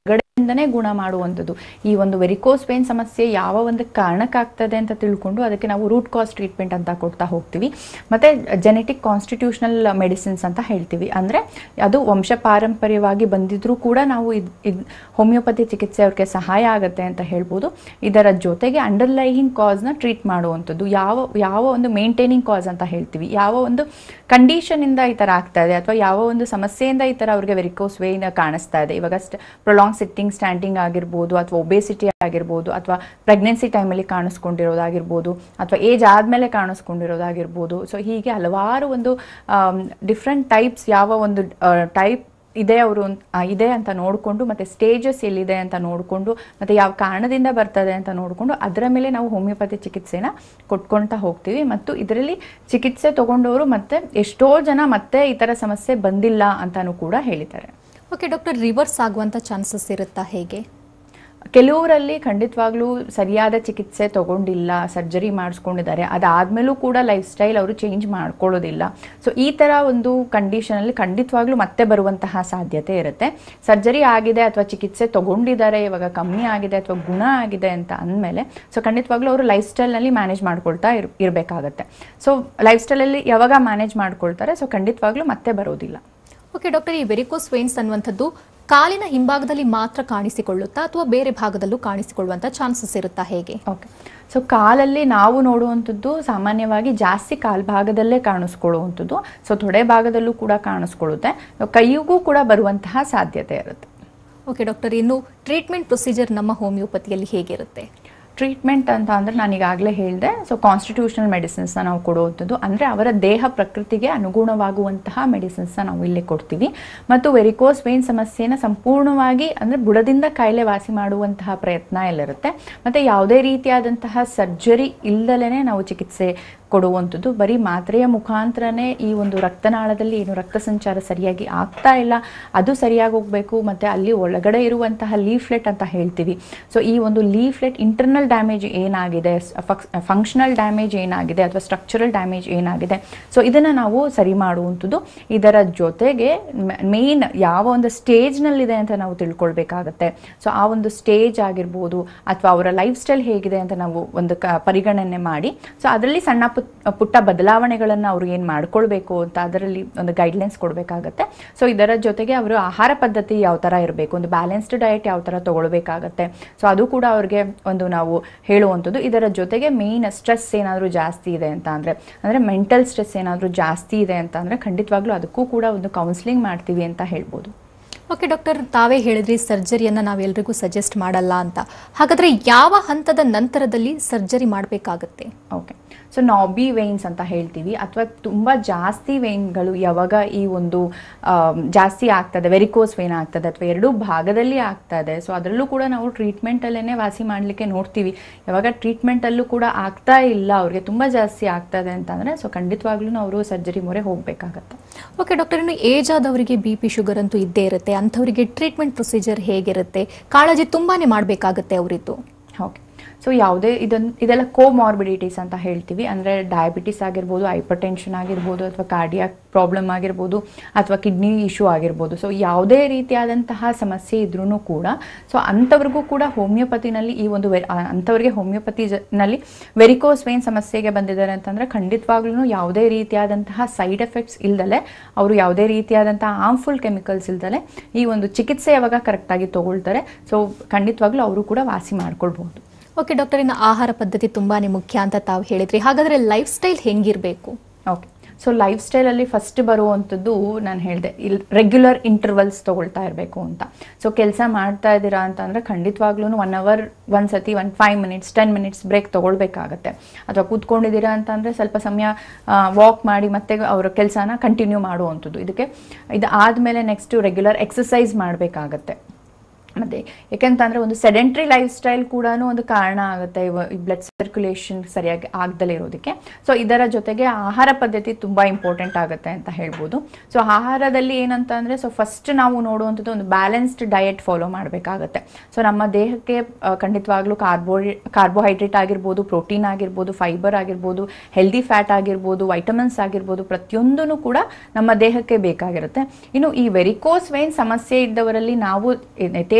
Speaker 2: ಹೊರಗಡೆಯಿಂದನೇ ಗುಣ ಮಾಡುವಂಥದ್ದು ಈ ಒಂದು ವೆರಿಕೋಸ್ ವೇನ್ ಸಮಸ್ಯೆ ಯಾವ ಒಂದು ಕಾರಣಕ್ಕಾಗ್ತದೆ ಅಂತ ತಿಳ್ಕೊಂಡು ಅದಕ್ಕೆ ನಾವು ರೂಟ್ ಕಾಸ್ ಟ್ರೀಟ್ಮೆಂಟ್ ಅಂತ ಕೊಡ್ತಾ ಹೋಗ್ತೀವಿ ಮತ್ತೆ ಜೆನೆಟಿಕ್ ಕಾನ್ಸ್ಟಿಟ್ಯೂಷನಲ್ ಮೆಡಿಸಿನ್ಸ್ ಅಂತ ಹೇಳ್ತೀವಿ ಅಂದ್ರೆ ಅದು ವಂಶ ಪಾರಂಪರ್ಯವಾಗಿ ಬಂದಿದ್ರೂ ಕೂಡ ನಾವು ಇದ್ ಇದ್ ಹೋಮಿಯೋಪತಿ ಚಿಕಿತ್ಸೆ ಅವ್ರಿಗೆ ಸಹಾಯ ಆಗುತ್ತೆ ಅಂತ ಹೇಳ್ಬೋದು ಇದರ ಜೊತೆಗೆ ಅಂಡರ್ಲೈಯಿಂಗ್ ಕಾಸ್ನ ಟ್ರೀಟ್ ಮಾಡುವಂಥದ್ದು ಯಾವ ಯಾವ ಒಂದು ಮೇಂಟೈನಿಂಗ್ ಕಾಸ್ ಅಂತ ಹೇಳ್ತೀವಿ ಯಾವ ಒಂದು ಕಂಡೀಷನ್ ಇಂದ ಈ ತರ ಆಗ್ತಾ ಇದೆ ಅಥವಾ ಯಾವ ಒಂದು ಸಮಸ್ಯೆಯಿಂದ ಈ ತರ ಅವ್ರಿಗೆ ವೆರಿಕೋಸ್ ವೇನ್ ಕಾಣಿಸ್ತಾ ಇದೆ ಇವಾಗ ಪ್ರೊಲಾಂಗ್ ಸಿಟ್ಟಿಂಗ್ ಸ್ಟ್ಯಾಂಡಿಂಗ್ ಆಗಿರ್ಬೋದು ಅಥವಾ ಒಬೇಸಿಟಿ ಆಗಿರ್ಬೋದು ಅಥವಾ ಪ್ರೆಗ್ನೆನ್ಸಿ ಟೈಮಲ್ಲಿ ಕಾಣಿಸ್ಕೊಂಡಿರೋದಾಗಿರ್ಬೋದು ಅಥವಾ ಏಜ್ ಆದಮೇಲೆ ಕಾಣಿಸ್ಕೊಂಡಿರೋದಾಗಿರ್ಬೋದು ಸೊ ಹೀಗೆ ಹಲವಾರು ಒಂದು ಡಿಫ್ರೆಂಟ್ ಟೈಪ್ಸ್ ಯಾವ ಒಂದು ಟೈಪ್ ಇದೆ ಅವರು ಇದೆ ಅಂತ ನೋಡಿಕೊಂಡು ಮತ್ತೆ ಸ್ಟೇಜಸ್ ಎಲ್ಲಿದೆ ಅಂತ ನೋಡಿಕೊಂಡು ಮತ್ತೆ ಯಾವ ಕಾರಣದಿಂದ ಬರ್ತದೆ ಅಂತ ನೋಡಿಕೊಂಡು ಅದರ ಮೇಲೆ ನಾವು ಹೋಮಿಯೋಪತಿ ಚಿಕಿತ್ಸೆನ ಕೊಟ್ಕೊಳ್ತಾ ಹೋಗ್ತೀವಿ ಮತ್ತು ಇದರಲ್ಲಿ ಚಿಕಿತ್ಸೆ ತಗೊಂಡವರು ಮತ್ತೆ ಎಷ್ಟೋ ಜನ ಮತ್ತೆ ಈ ಥರ ಸಮಸ್ಯೆ ಬಂದಿಲ್ಲ ಅಂತಾನೂ ಕೂಡ ಹೇಳಿದ್ದಾರೆ
Speaker 1: ಓಕೆ ಡಾಕ್ಟರ್ ರಿವರ್ಸ್ ಆಗುವಂತ ಚಾನ್ಸಸ್ ಇರುತ್ತಾ ಹೇಗೆ
Speaker 2: ಕೆಲವರಲ್ಲಿ ಖಂಡಿತವಾಗ್ಲೂ ಸರಿಯಾದ ಚಿಕಿತ್ಸೆ ತಗೊಂಡಿಲ್ಲ ಸರ್ಜರಿ ಮಾಡಿಸ್ಕೊಂಡಿದ್ದಾರೆ ಅದಾದ್ಮೇಲೂ ಕೂಡ ಲೈಫ್ ಸ್ಟೈಲ್ ಅವರು ಚೇಂಜ್ ಮಾಡ್ಕೊಳ್ಳೋದಿಲ್ಲ ಸೊ ಈ ತರ ಒಂದು ಕಂಡೀಷನ್ ಅಲ್ಲಿ ಖಂಡಿತವಾಗ್ಲೂ ಮತ್ತೆ ಬರುವಂತಹ ಸಾಧ್ಯತೆ ಇರುತ್ತೆ ಸರ್ಜರಿ ಆಗಿದೆ ಅಥವಾ ಚಿಕಿತ್ಸೆ ತಗೊಂಡಿದ್ದಾರೆ ಇವಾಗ ಕಮ್ಮಿ ಆಗಿದೆ ಅಥವಾ ಗುಣ ಆಗಿದೆ ಅಂತ ಅಂದಮೇಲೆ ಸೊ ಖಂಡಿತವಾಗ್ಲೂ ಅವರು ಲೈಫ್ ಸ್ಟೈಲ್ನಲ್ಲಿ ಮ್ಯಾನೇಜ್ ಮಾಡ್ಕೊಳ್ತಾ ಇರ್ ಇರಬೇಕಾಗತ್ತೆ ಸೊ ಲೈಫ್ ಸ್ಟೈಲಲ್ಲಿ ಯಾವಾಗ ಮ್ಯಾನೇಜ್ ಮಾಡ್ಕೊಳ್ತಾರೆ ಸೊ ಖಂಡಿತವಾಗ್ಲೂ ಮತ್ತೆ ಬರೋದಿಲ್ಲ
Speaker 1: ಓಕೆ ಡಾಕ್ಟರ್ ಈ ವೆರಿಕೋಸ್ ವೇನ್ಸ್ ಅನ್ನುವಂಥದ್ದು ಕಾಲಿನ ಹಿಂಭಾಗದಲ್ಲಿ ಮಾತ್ರ ಕಾಣಿಸಿಕೊಳ್ಳುತ್ತಾ ಅಥವಾ ಬೇರೆ ಭಾಗದಲ್ಲೂ ಕಾಣಿಸಿಕೊಳ್ಳುವಂತ ಚಾನ್ಸಸ್ ಇರುತ್ತಾ ಹೇಗೆ
Speaker 2: ಓಕೆ ಸೊ ಕಾಲಲ್ಲಿ ನಾವು ನೋಡುವಂಥದ್ದು ಸಾಮಾನ್ಯವಾಗಿ ಜಾಸ್ತಿ ಕಾಲ್ಭಾಗದಲ್ಲೇ ಕಾಣಿಸ್ಕೊಳ್ಳುವಂಥದ್ದು ಸೊ ತೊಡೆ ಭಾಗದಲ್ಲೂ ಕೂಡ ಕಾಣಿಸ್ಕೊಳ್ಳುತ್ತೆ ಕೈಯಿಗೂ ಕೂಡ ಬರುವಂತಹ ಸಾಧ್ಯತೆ ಇರುತ್ತೆ
Speaker 1: ಓಕೆ ಡಾಕ್ಟರ್ ಇನ್ನು ಟ್ರೀಟ್ಮೆಂಟ್ ಪ್ರೊಸೀಜರ್ ನಮ್ಮ ಹೋಮಿಯೋಪತಿಯಲ್ಲಿ ಹೇಗಿರುತ್ತೆ
Speaker 2: ಟ್ರೀಟ್ಮೆಂಟ್ ಅಂತ ಅಂದರೆ ನಾನು ಈಗಾಗಲೇ ಹೇಳಿದೆ ಸೊ ಕಾನ್ಸ್ಟಿಟ್ಯೂಷನಲ್ ಮೆಡಿಸಿನ್ಸ್ನ ನಾವು ಕೊಡುವಂಥದ್ದು ಅಂದರೆ ಅವರ ದೇಹ ಪ್ರಕೃತಿಗೆ ಅನುಗುಣವಾಗುವಂತಹ ಮೆಡಿಸಿನ್ಸ್ನ ನಾವು ಇಲ್ಲಿ ಕೊಡ್ತೀವಿ ಮತ್ತು ವೆರಿಕೋಸ್ ವೇನ್ ಸಮಸ್ಯೆನ ಸಂಪೂರ್ಣವಾಗಿ ಅಂದರೆ ಬುಡದಿಂದ ಕಾಯಿಲೆ ವಾಸಿ ಮಾಡುವಂತಹ ಪ್ರಯತ್ನ ಇಲ್ಲಿರುತ್ತೆ ಮತ್ತು ಯಾವುದೇ ರೀತಿಯಾದಂತಹ ಸರ್ಜರಿ ಇಲ್ದಲೇ ನಾವು ಚಿಕಿತ್ಸೆ ಕೊಡುವಂಥದ್ದು ಬರೀ ಮಾತ್ರೆಯ ಮುಖಾಂತರನೇ ಈ ಒಂದು ರಕ್ತನಾಳದಲ್ಲಿ ಏನು ರಕ್ತ ಸಂಚಾರ ಸರಿಯಾಗಿ ಆಗ್ತಾ ಇಲ್ಲ ಅದು ಸರಿಯಾಗಿ ಹೋಗಬೇಕು ಮತ್ತು ಅಲ್ಲಿ ಒಳಗಡೆ ಇರುವಂತಹ ಲೀಫ್ಲೆಟ್ ಅಂತ ಹೇಳ್ತೀವಿ ಸೊ ಈ ಒಂದು ಲೀಫ್ಲೆಟ್ ಇಂಟರ್ನಲ್ ಡ್ಯಾಮೇಜ್ ಏನಾಗಿದೆ ಫಂಕ್ಷನಲ್ ಡ್ಯಾಮೇಜ್ ಏನಾಗಿದೆ ಅಥವಾ ಸ್ಟ್ರಕ್ಚರಲ್ ಡ್ಯಾಮೇಜ್ ಏನಾಗಿದೆ ಸೊ ಇದನ್ನು ನಾವು ಸರಿ ಮಾಡುವಂಥದ್ದು ಇದರ ಜೊತೆಗೆ ಮೇನ್ ಯಾವ ಒಂದು ಸ್ಟೇಜ್ನಲ್ಲಿದೆ ಅಂತ ನಾವು ತಿಳ್ಕೊಳ್ಬೇಕಾಗತ್ತೆ ಸೊ ಆ ಒಂದು ಸ್ಟೇಜ್ ಆಗಿರ್ಬೋದು ಅಥವಾ ಅವರ ಲೈಫ್ ಸ್ಟೈಲ್ ಹೇಗಿದೆ ಅಂತ ನಾವು ಒಂದು ಕ ಪರಿಗಣನೆ ಮಾಡಿ ಸೊ ಅದರಲ್ಲಿ ಸಣ್ಣ ಪುಟ್ ಪುಟ್ಟ ಬದಲಾವಣೆಗಳನ್ನು ಅವರು ಏನು ಮಾಡ್ಕೊಳ್ಬೇಕು ಅಂತ ಅದರಲ್ಲಿ ಒಂದು ಗೈಡ್ಲೈನ್ಸ್ ಕೊಡಬೇಕಾಗತ್ತೆ ಸೊ ಇದರ ಜೊತೆಗೆ ಅವರು ಆಹಾರ ಪದ್ಧತಿ ಯಾವ ಥರ ಇರಬೇಕು ಒಂದು ಬ್ಯಾಲೆನ್ಸ್ಡ್ ಡಯಟ್ ಯಾವ ಥರ ತಗೊಳ್ಬೇಕಾಗತ್ತೆ ಸೊ ಅದು ಕೂಡ ಅವ್ರಿಗೆ ಒಂದು ನಾವು ಹೇಳುವಂಥದ್ದು ಇದರ ಜೊತೆಗೆ ಮೇನ್ ಸ್ಟ್ರೆಸ್ ಏನಾದರೂ ಜಾಸ್ತಿ ಇದೆ ಅಂತ ಅಂದರೆ ಅಂದರೆ ಮೆಂಟಲ್ ಸ್ಟ್ರೆಸ್ ಏನಾದರೂ ಜಾಸ್ತಿ ಇದೆ ಅಂತ ಅಂದರೆ ಖಂಡಿತವಾಗ್ಲೂ ಅದಕ್ಕೂ ಕೂಡ ಒಂದು ಕೌನ್ಸಿಲಿಂಗ್ ಮಾಡ್ತೀವಿ ಅಂತ ಹೇಳ್ಬೋದು
Speaker 1: ಓಕೆ ಡಾಕ್ಟರ್ ತಾವೇ ಹೇಳಿದ್ರಿ ಸರ್ಜರಿಯನ್ನ ನಾವೆಲ್ಲರಿಗೂ ಸಜೆಸ್ಟ್ ಮಾಡಲ್ಲ ಅಂತ ಹಾಗಾದ್ರೆ ಯಾವ ಹಂತದ ನಂತರದಲ್ಲಿ ಸರ್ಜರಿ ಮಾಡಬೇಕಾಗತ್ತೆ
Speaker 2: ಓಕೆ ಸೊ ನಾಬಿ ವೇನ್ಸ್ ಅಂತ ಹೇಳ್ತೀವಿ ಅಥವಾ ತುಂಬ ಜಾಸ್ತಿ ವೇನ್ಗಳು ಯಾವಾಗ ಈ ಒಂದು ಆಮ್, ಜಾಸ್ತಿ ಆಗ್ತದೆ ವೆರಿಕೋಸ್ ವೇನ್ ಆಗ್ತದೆ ಅಥವಾ ಎರಡೂ ಭಾಗದಲ್ಲಿ ಆಗ್ತದೆ ಸೊ ಅದರಲ್ಲೂ ಕೂಡ ನಾವು ಟ್ರೀಟ್ಮೆಂಟಲ್ಲೇ ವಾಸಿ ಮಾಡಲಿಕ್ಕೆ ನೋಡ್ತೀವಿ ಯಾವಾಗ ಟ್ರೀಟ್ಮೆಂಟಲ್ಲೂ ಕೂಡ ಆಗ್ತಾ ಇಲ್ಲ ಅವ್ರಿಗೆ ತುಂಬ ಜಾಸ್ತಿ ಆಗ್ತದೆ ಅಂತಂದರೆ ಸೊ ಖಂಡಿತವಾಗ್ಲೂ ಅವರು ಸರ್ಜರಿ ಮೊರೆ ಹೋಗಬೇಕಾಗತ್ತೆ
Speaker 1: ಓಕೆ ಡಾಕ್ಟರ್ ಇನ್ನು ಏಜ್ ಆದವರಿಗೆ ಬಿ ಪಿ ಶುಗರ್ ಅಂತೂ ಇದ್ದೇ ಇರುತ್ತೆ ಅಂಥವರಿಗೆ ಟ್ರೀಟ್ಮೆಂಟ್ ಪ್ರೊಸೀಜರ್ ಹೇಗಿರುತ್ತೆ ಕಾಳಜಿ ತುಂಬಾನೇ ಮಾಡಬೇಕಾಗುತ್ತೆ ಅವರಿದ್ದು
Speaker 2: ಓಕೆ ಸೊ ಯಾವುದೇ ಇದನ್ನು ಇದೆಲ್ಲ ಕೋಮಾರ್ಬಿಡಿಟೀಸ್ ಅಂತ ಹೇಳ್ತೀವಿ ಅಂದರೆ ಡಯಾಬಿಟಿಸ್ ಆಗಿರ್ಬೋದು ಹೈಪರ್ ಟೆನ್ಷನ್ ಆಗಿರ್ಬೋದು ಅಥವಾ ಕಾರ್ಡಿಯಾಕ್ ಪ್ರಾಬ್ಲಮ್ ಆಗಿರ್ಬೋದು ಅಥವಾ ಕಿಡ್ನಿ ಇಶ್ಯೂ ಆಗಿರ್ಬೋದು ಸೊ ಯಾವುದೇ ರೀತಿಯಾದಂತಹ ಸಮಸ್ಯೆ ಇದ್ರೂ ಕೂಡ ಸೊ ಅಂಥವ್ರಿಗೂ ಕೂಡ ಹೋಮಿಯೋಪತಿನಲ್ಲಿ ಈ ಒಂದು ವೆ ಆ, ಅಂಥವ್ರಿಗೆ ಹೋಮಿಯೋಪತಿ ಜ- ನಲ್ಲಿ ವೆರಿಕೋಸ್ ವೇನ್ ಸಮಸ್ಯೆಗೆ ಬಂದಿದ್ದಾರೆ ಅಂತಂದರೆ ಖಂಡಿತವಾಗ್ಲೂ ಯಾವುದೇ ರೀತಿಯಾದಂತಹ ಸೈಡ್ ಎಫೆಕ್ಟ್ಸ್ ಇಲ್ದಲೆ ಅವರು ಯಾವುದೇ ರೀತಿಯಾದಂತಹ ಹಾರ್ಮ್ಫುಲ್ ಕೆಮಿಕಲ್ಸ್ ಇಲ್ದಲೆ ಈ ಒಂದು ಚಿಕಿತ್ಸೆ ಯಾವಾಗ ಕರೆಕ್ಟಾಗಿ ತಗೊಳ್ತಾರೆ ಸೊ ಖಂಡಿತವಾಗ್ಲೂ ಅವರು ಕೂಡ ವಾಸಿ ಮಾಡ್ಕೊಳ್ಬಹುದು
Speaker 1: ಓಕೆ ಡಾಕ್ಟರ್ ಇನ್ನು ಆಹಾರ ಪದ್ಧತಿ ತುಂಬಾನೇ ಮುಖ್ಯ ಅಂತ ತಾವು ಹೇಳಿದ್ರಿ ಹಾಗಾದ್ರೆ ಲೈಫ್ ಸ್ಟೈಲ್ ಹೆಂಗಿರ್ಬೇಕು
Speaker 2: ಓಕೆ ಸೊ ಲೈಫ್ ಸ್ಟೈಲಲ್ಲಿ ಫಸ್ಟ್ ಬರುವಂಥದ್ದು ನಾನು ಹೇಳಿದೆ ಇಲ್ಲಿ ರೆಗ್ಯುಲರ್ ಇಂಟರ್ವಲ್ಸ್ ತೊಗೊಳ್ತಾ ಇರಬೇಕು ಅಂತ ಸೊ ಕೆಲಸ ಮಾಡ್ತಾ ಇದ್ದೀರಾ ಅಂತಂದರೆ ಖಂಡಿತವಾಗ್ಲೂ ಒನ್ ಅವರ್ ಒಂದು ಸತಿ one five minutes ten minutes break ತೊಗೊಳ್ಬೇಕಾಗತ್ತೆ ಅಥವಾ ಕೂತ್ಕೊಂಡಿದ್ದೀರಾ ಅಂತಂದರೆ ಸ್ವಲ್ಪ ಸಮಯ ವಾಕ್ ಮಾಡಿ ಮತ್ತೆ ಅವರ ಕೆಲಸನ ಕಂಟಿನ್ಯೂ ಮಾಡುವಂಥದ್ದು ಇದಕ್ಕೆ ಇದು ಆದಮೇಲೆ ನೆಕ್ಸ್ಟು ರೆಗ್ಯುಲರ್ ಎಕ್ಸಸೈಸ್ ಮಾಡಬೇಕಾಗತ್ತೆ ಮತ್ತೆ ಯಾಕೆಂತಂದ್ರೆ ಒಂದು ಸೆಡೆಂಟ್ರಿ ಲೈಫ್ ಸ್ಟೈಲ್ ಕೂಡ ಒಂದು ಕಾರಣ ಆಗುತ್ತೆ ಬ್ಲಡ್ ಸರ್ಕ್ಯುಲೇಷನ್ ಸರಿಯಾಗಿ ಆಗ್ದಲೇ ಇರೋದಕ್ಕೆ ಸೊ ಇದರ ಜೊತೆಗೆ ಆಹಾರ ಪದ್ಧತಿ ತುಂಬಾ ಇಂಪಾರ್ಟೆಂಟ್ ಆಗುತ್ತೆ ಅಂತ ಹೇಳ್ಬೋದು ಸೊ ಆಹಾರದಲ್ಲಿ ಏನಂತ ಅಂದ್ರೆ ಸೊ ಫಸ್ಟ್ ನಾವು ನೋಡುವಂಥದ್ದು ಒಂದು ಬ್ಯಾಲೆನ್ಸ್ಡ್ ಡಯಟ್ ಫಾಲೋ ಮಾಡಬೇಕಾಗತ್ತೆ ಸೊ ನಮ್ಮ ದೇಹಕ್ಕೆ ಆ, ಖಂಡಿತವಾಗ್ಲೂ ಕಾರ್ಬೋ ಕಾರ್ಬೋಹೈಡ್ರೇಟ್ ಆಗಿರ್ಬೋದು ಪ್ರೋಟೀನ್ ಆಗಿರ್ಬೋದು ಫೈಬರ್ ಆಗಿರ್ಬೋದು ಹೆಲ್ದಿ ಫ್ಯಾಟ್ ಆಗಿರ್ಬೋದು ವೈಟಮಿನ್ಸ್ ಆಗಿರ್ಬೋದು ಪ್ರತಿಯೊಂದೂ ಕೂಡ ನಮ್ಮ ದೇಹಕ್ಕೆ ಬೇಕಾಗಿರುತ್ತೆ ಇನ್ನು ಈ ವೆರಿಕೋಸ್ ವೇನ್ ಸಮಸ್ಯೆ ಇದ್ದವರಲ್ಲಿ ನಾವು ಯಥೇಚ್ಛ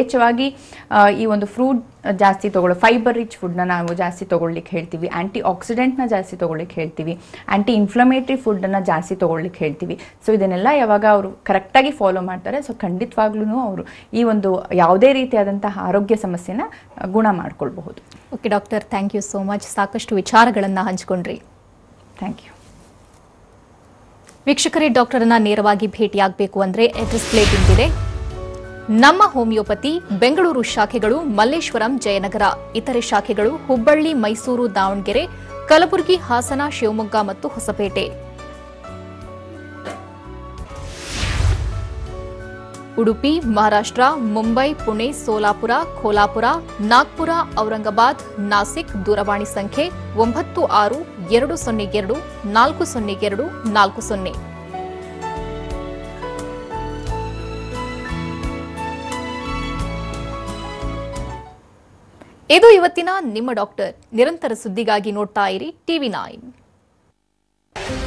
Speaker 2: ಯಥೇಚ್ಛವಾಗಿ ಆ, ಈ ಒಂದು ಫ್ರೂಟ್ ಜಾಸ್ತಿ ತಗೊಳ್ಳೋ ಫೈಬರ್ ರಿಚ್ ಫುಡ್ನ ನಾವು ಜಾಸ್ತಿ ತಗೊಳ್ಳಿಕ್ಕೆ ಹೇಳ್ತೀವಿ ಆ್ಯಂಟಿ ಆಕ್ಸಿಡೆಂಟ್ನ ಜಾಸ್ತಿ ತಗೊಳ್ಳಿಕ್ಕೆ ಹೇಳ್ತೀವಿ ಆ್ಯಂಟಿ ಇನ್ಫ್ಲಮೇಟ್ರಿ ಫುಡ್ಡನ್ನು ಜಾಸ್ತಿ ತಗೊಳ್ಳಿಕ್ಕೆ ಹೇಳ್ತೀವಿ ಸೊ ಇದನ್ನೆಲ್ಲ ಯಾವಾಗ ಅವರು ಕರೆಕ್ಟಾಗಿ ಫಾಲೋ ಮಾಡ್ತಾರೆ ಸೊ ಖಂಡಿತವಾಗ್ಲೂ ಅವರು ಈ ಒಂದು ಯಾವುದೇ ರೀತಿಯಾದಂತಹ ಆರೋಗ್ಯ ಸಮಸ್ಯೆನ ಆ, ಗುಣ ಮಾಡ್ಕೊಳ್ಬಹುದು
Speaker 1: okay doctor thank you so much ಸಾಕಷ್ಟು ವಿಚಾರಗಳನ್ನು ಹಂಚಿಕೊಂಡ್ರಿ
Speaker 2: ಥ್ಯಾಂಕ್ ಯು
Speaker 1: ವೀಕ್ಷಕರೇ ಡಾಕ್ಟರನ್ನ ನೇರವಾಗಿ ಭೇಟಿಯಾಗಬೇಕು ಅಂದ್ರೆ ಅಡ್ರೆಸ್ ಪ್ಲೇಟ್ ಇಂತಿದೆ ನಮ್ಮ ಹೋಮಿಯೋಪತಿ ಬೆಂಗಳೂರು ಶಾಖೆಗಳು ಮಲ್ಲೇಶ್ವರಂ ಜಯನಗರ ಇತರೆ ಶಾಖೆಗಳು ಹುಬ್ಬಳ್ಳಿ ಮೈಸೂರು ದಾವಣಗೆರೆ ಕಲಬುರಗಿ ಹಾಸನ ಶಿವಮೊಗ್ಗ ಮತ್ತು ಹೊಸಪೇಟೆ ಉಡುಪಿ ಮಹಾರಾಷ್ಟ್ರ ಮುಂಬೈ ಪುಣೆ ಸೋಲಾಪುರ ಖೋಲಾಪುರ ನಾಗ್ಪುರ ಔರಂಗಾಬಾದ್ ನಾಸಿಕ್ ದೂರವಾಣಿ ಸಂಖ್ಯೆ ಒಂಬತ್ತು ಆರು ಎರಡು ಸೊನ್ನೆ ಎರಡು ನಾಲ್ಕು ಸೊನ್ನೆ ಎರಡು ನಾಲ್ಕು ಸೊನ್ನೆ ಇದು ಇವತ್ತಿನ ನಿಮ್ಮ ಡಾಕ್ಟರ್ ನಿರಂತರ ಸುದ್ದಿಗಾಗಿ ನೋಡ್ತಾ ಇರಿ ಟಿವಿ ನೈನ್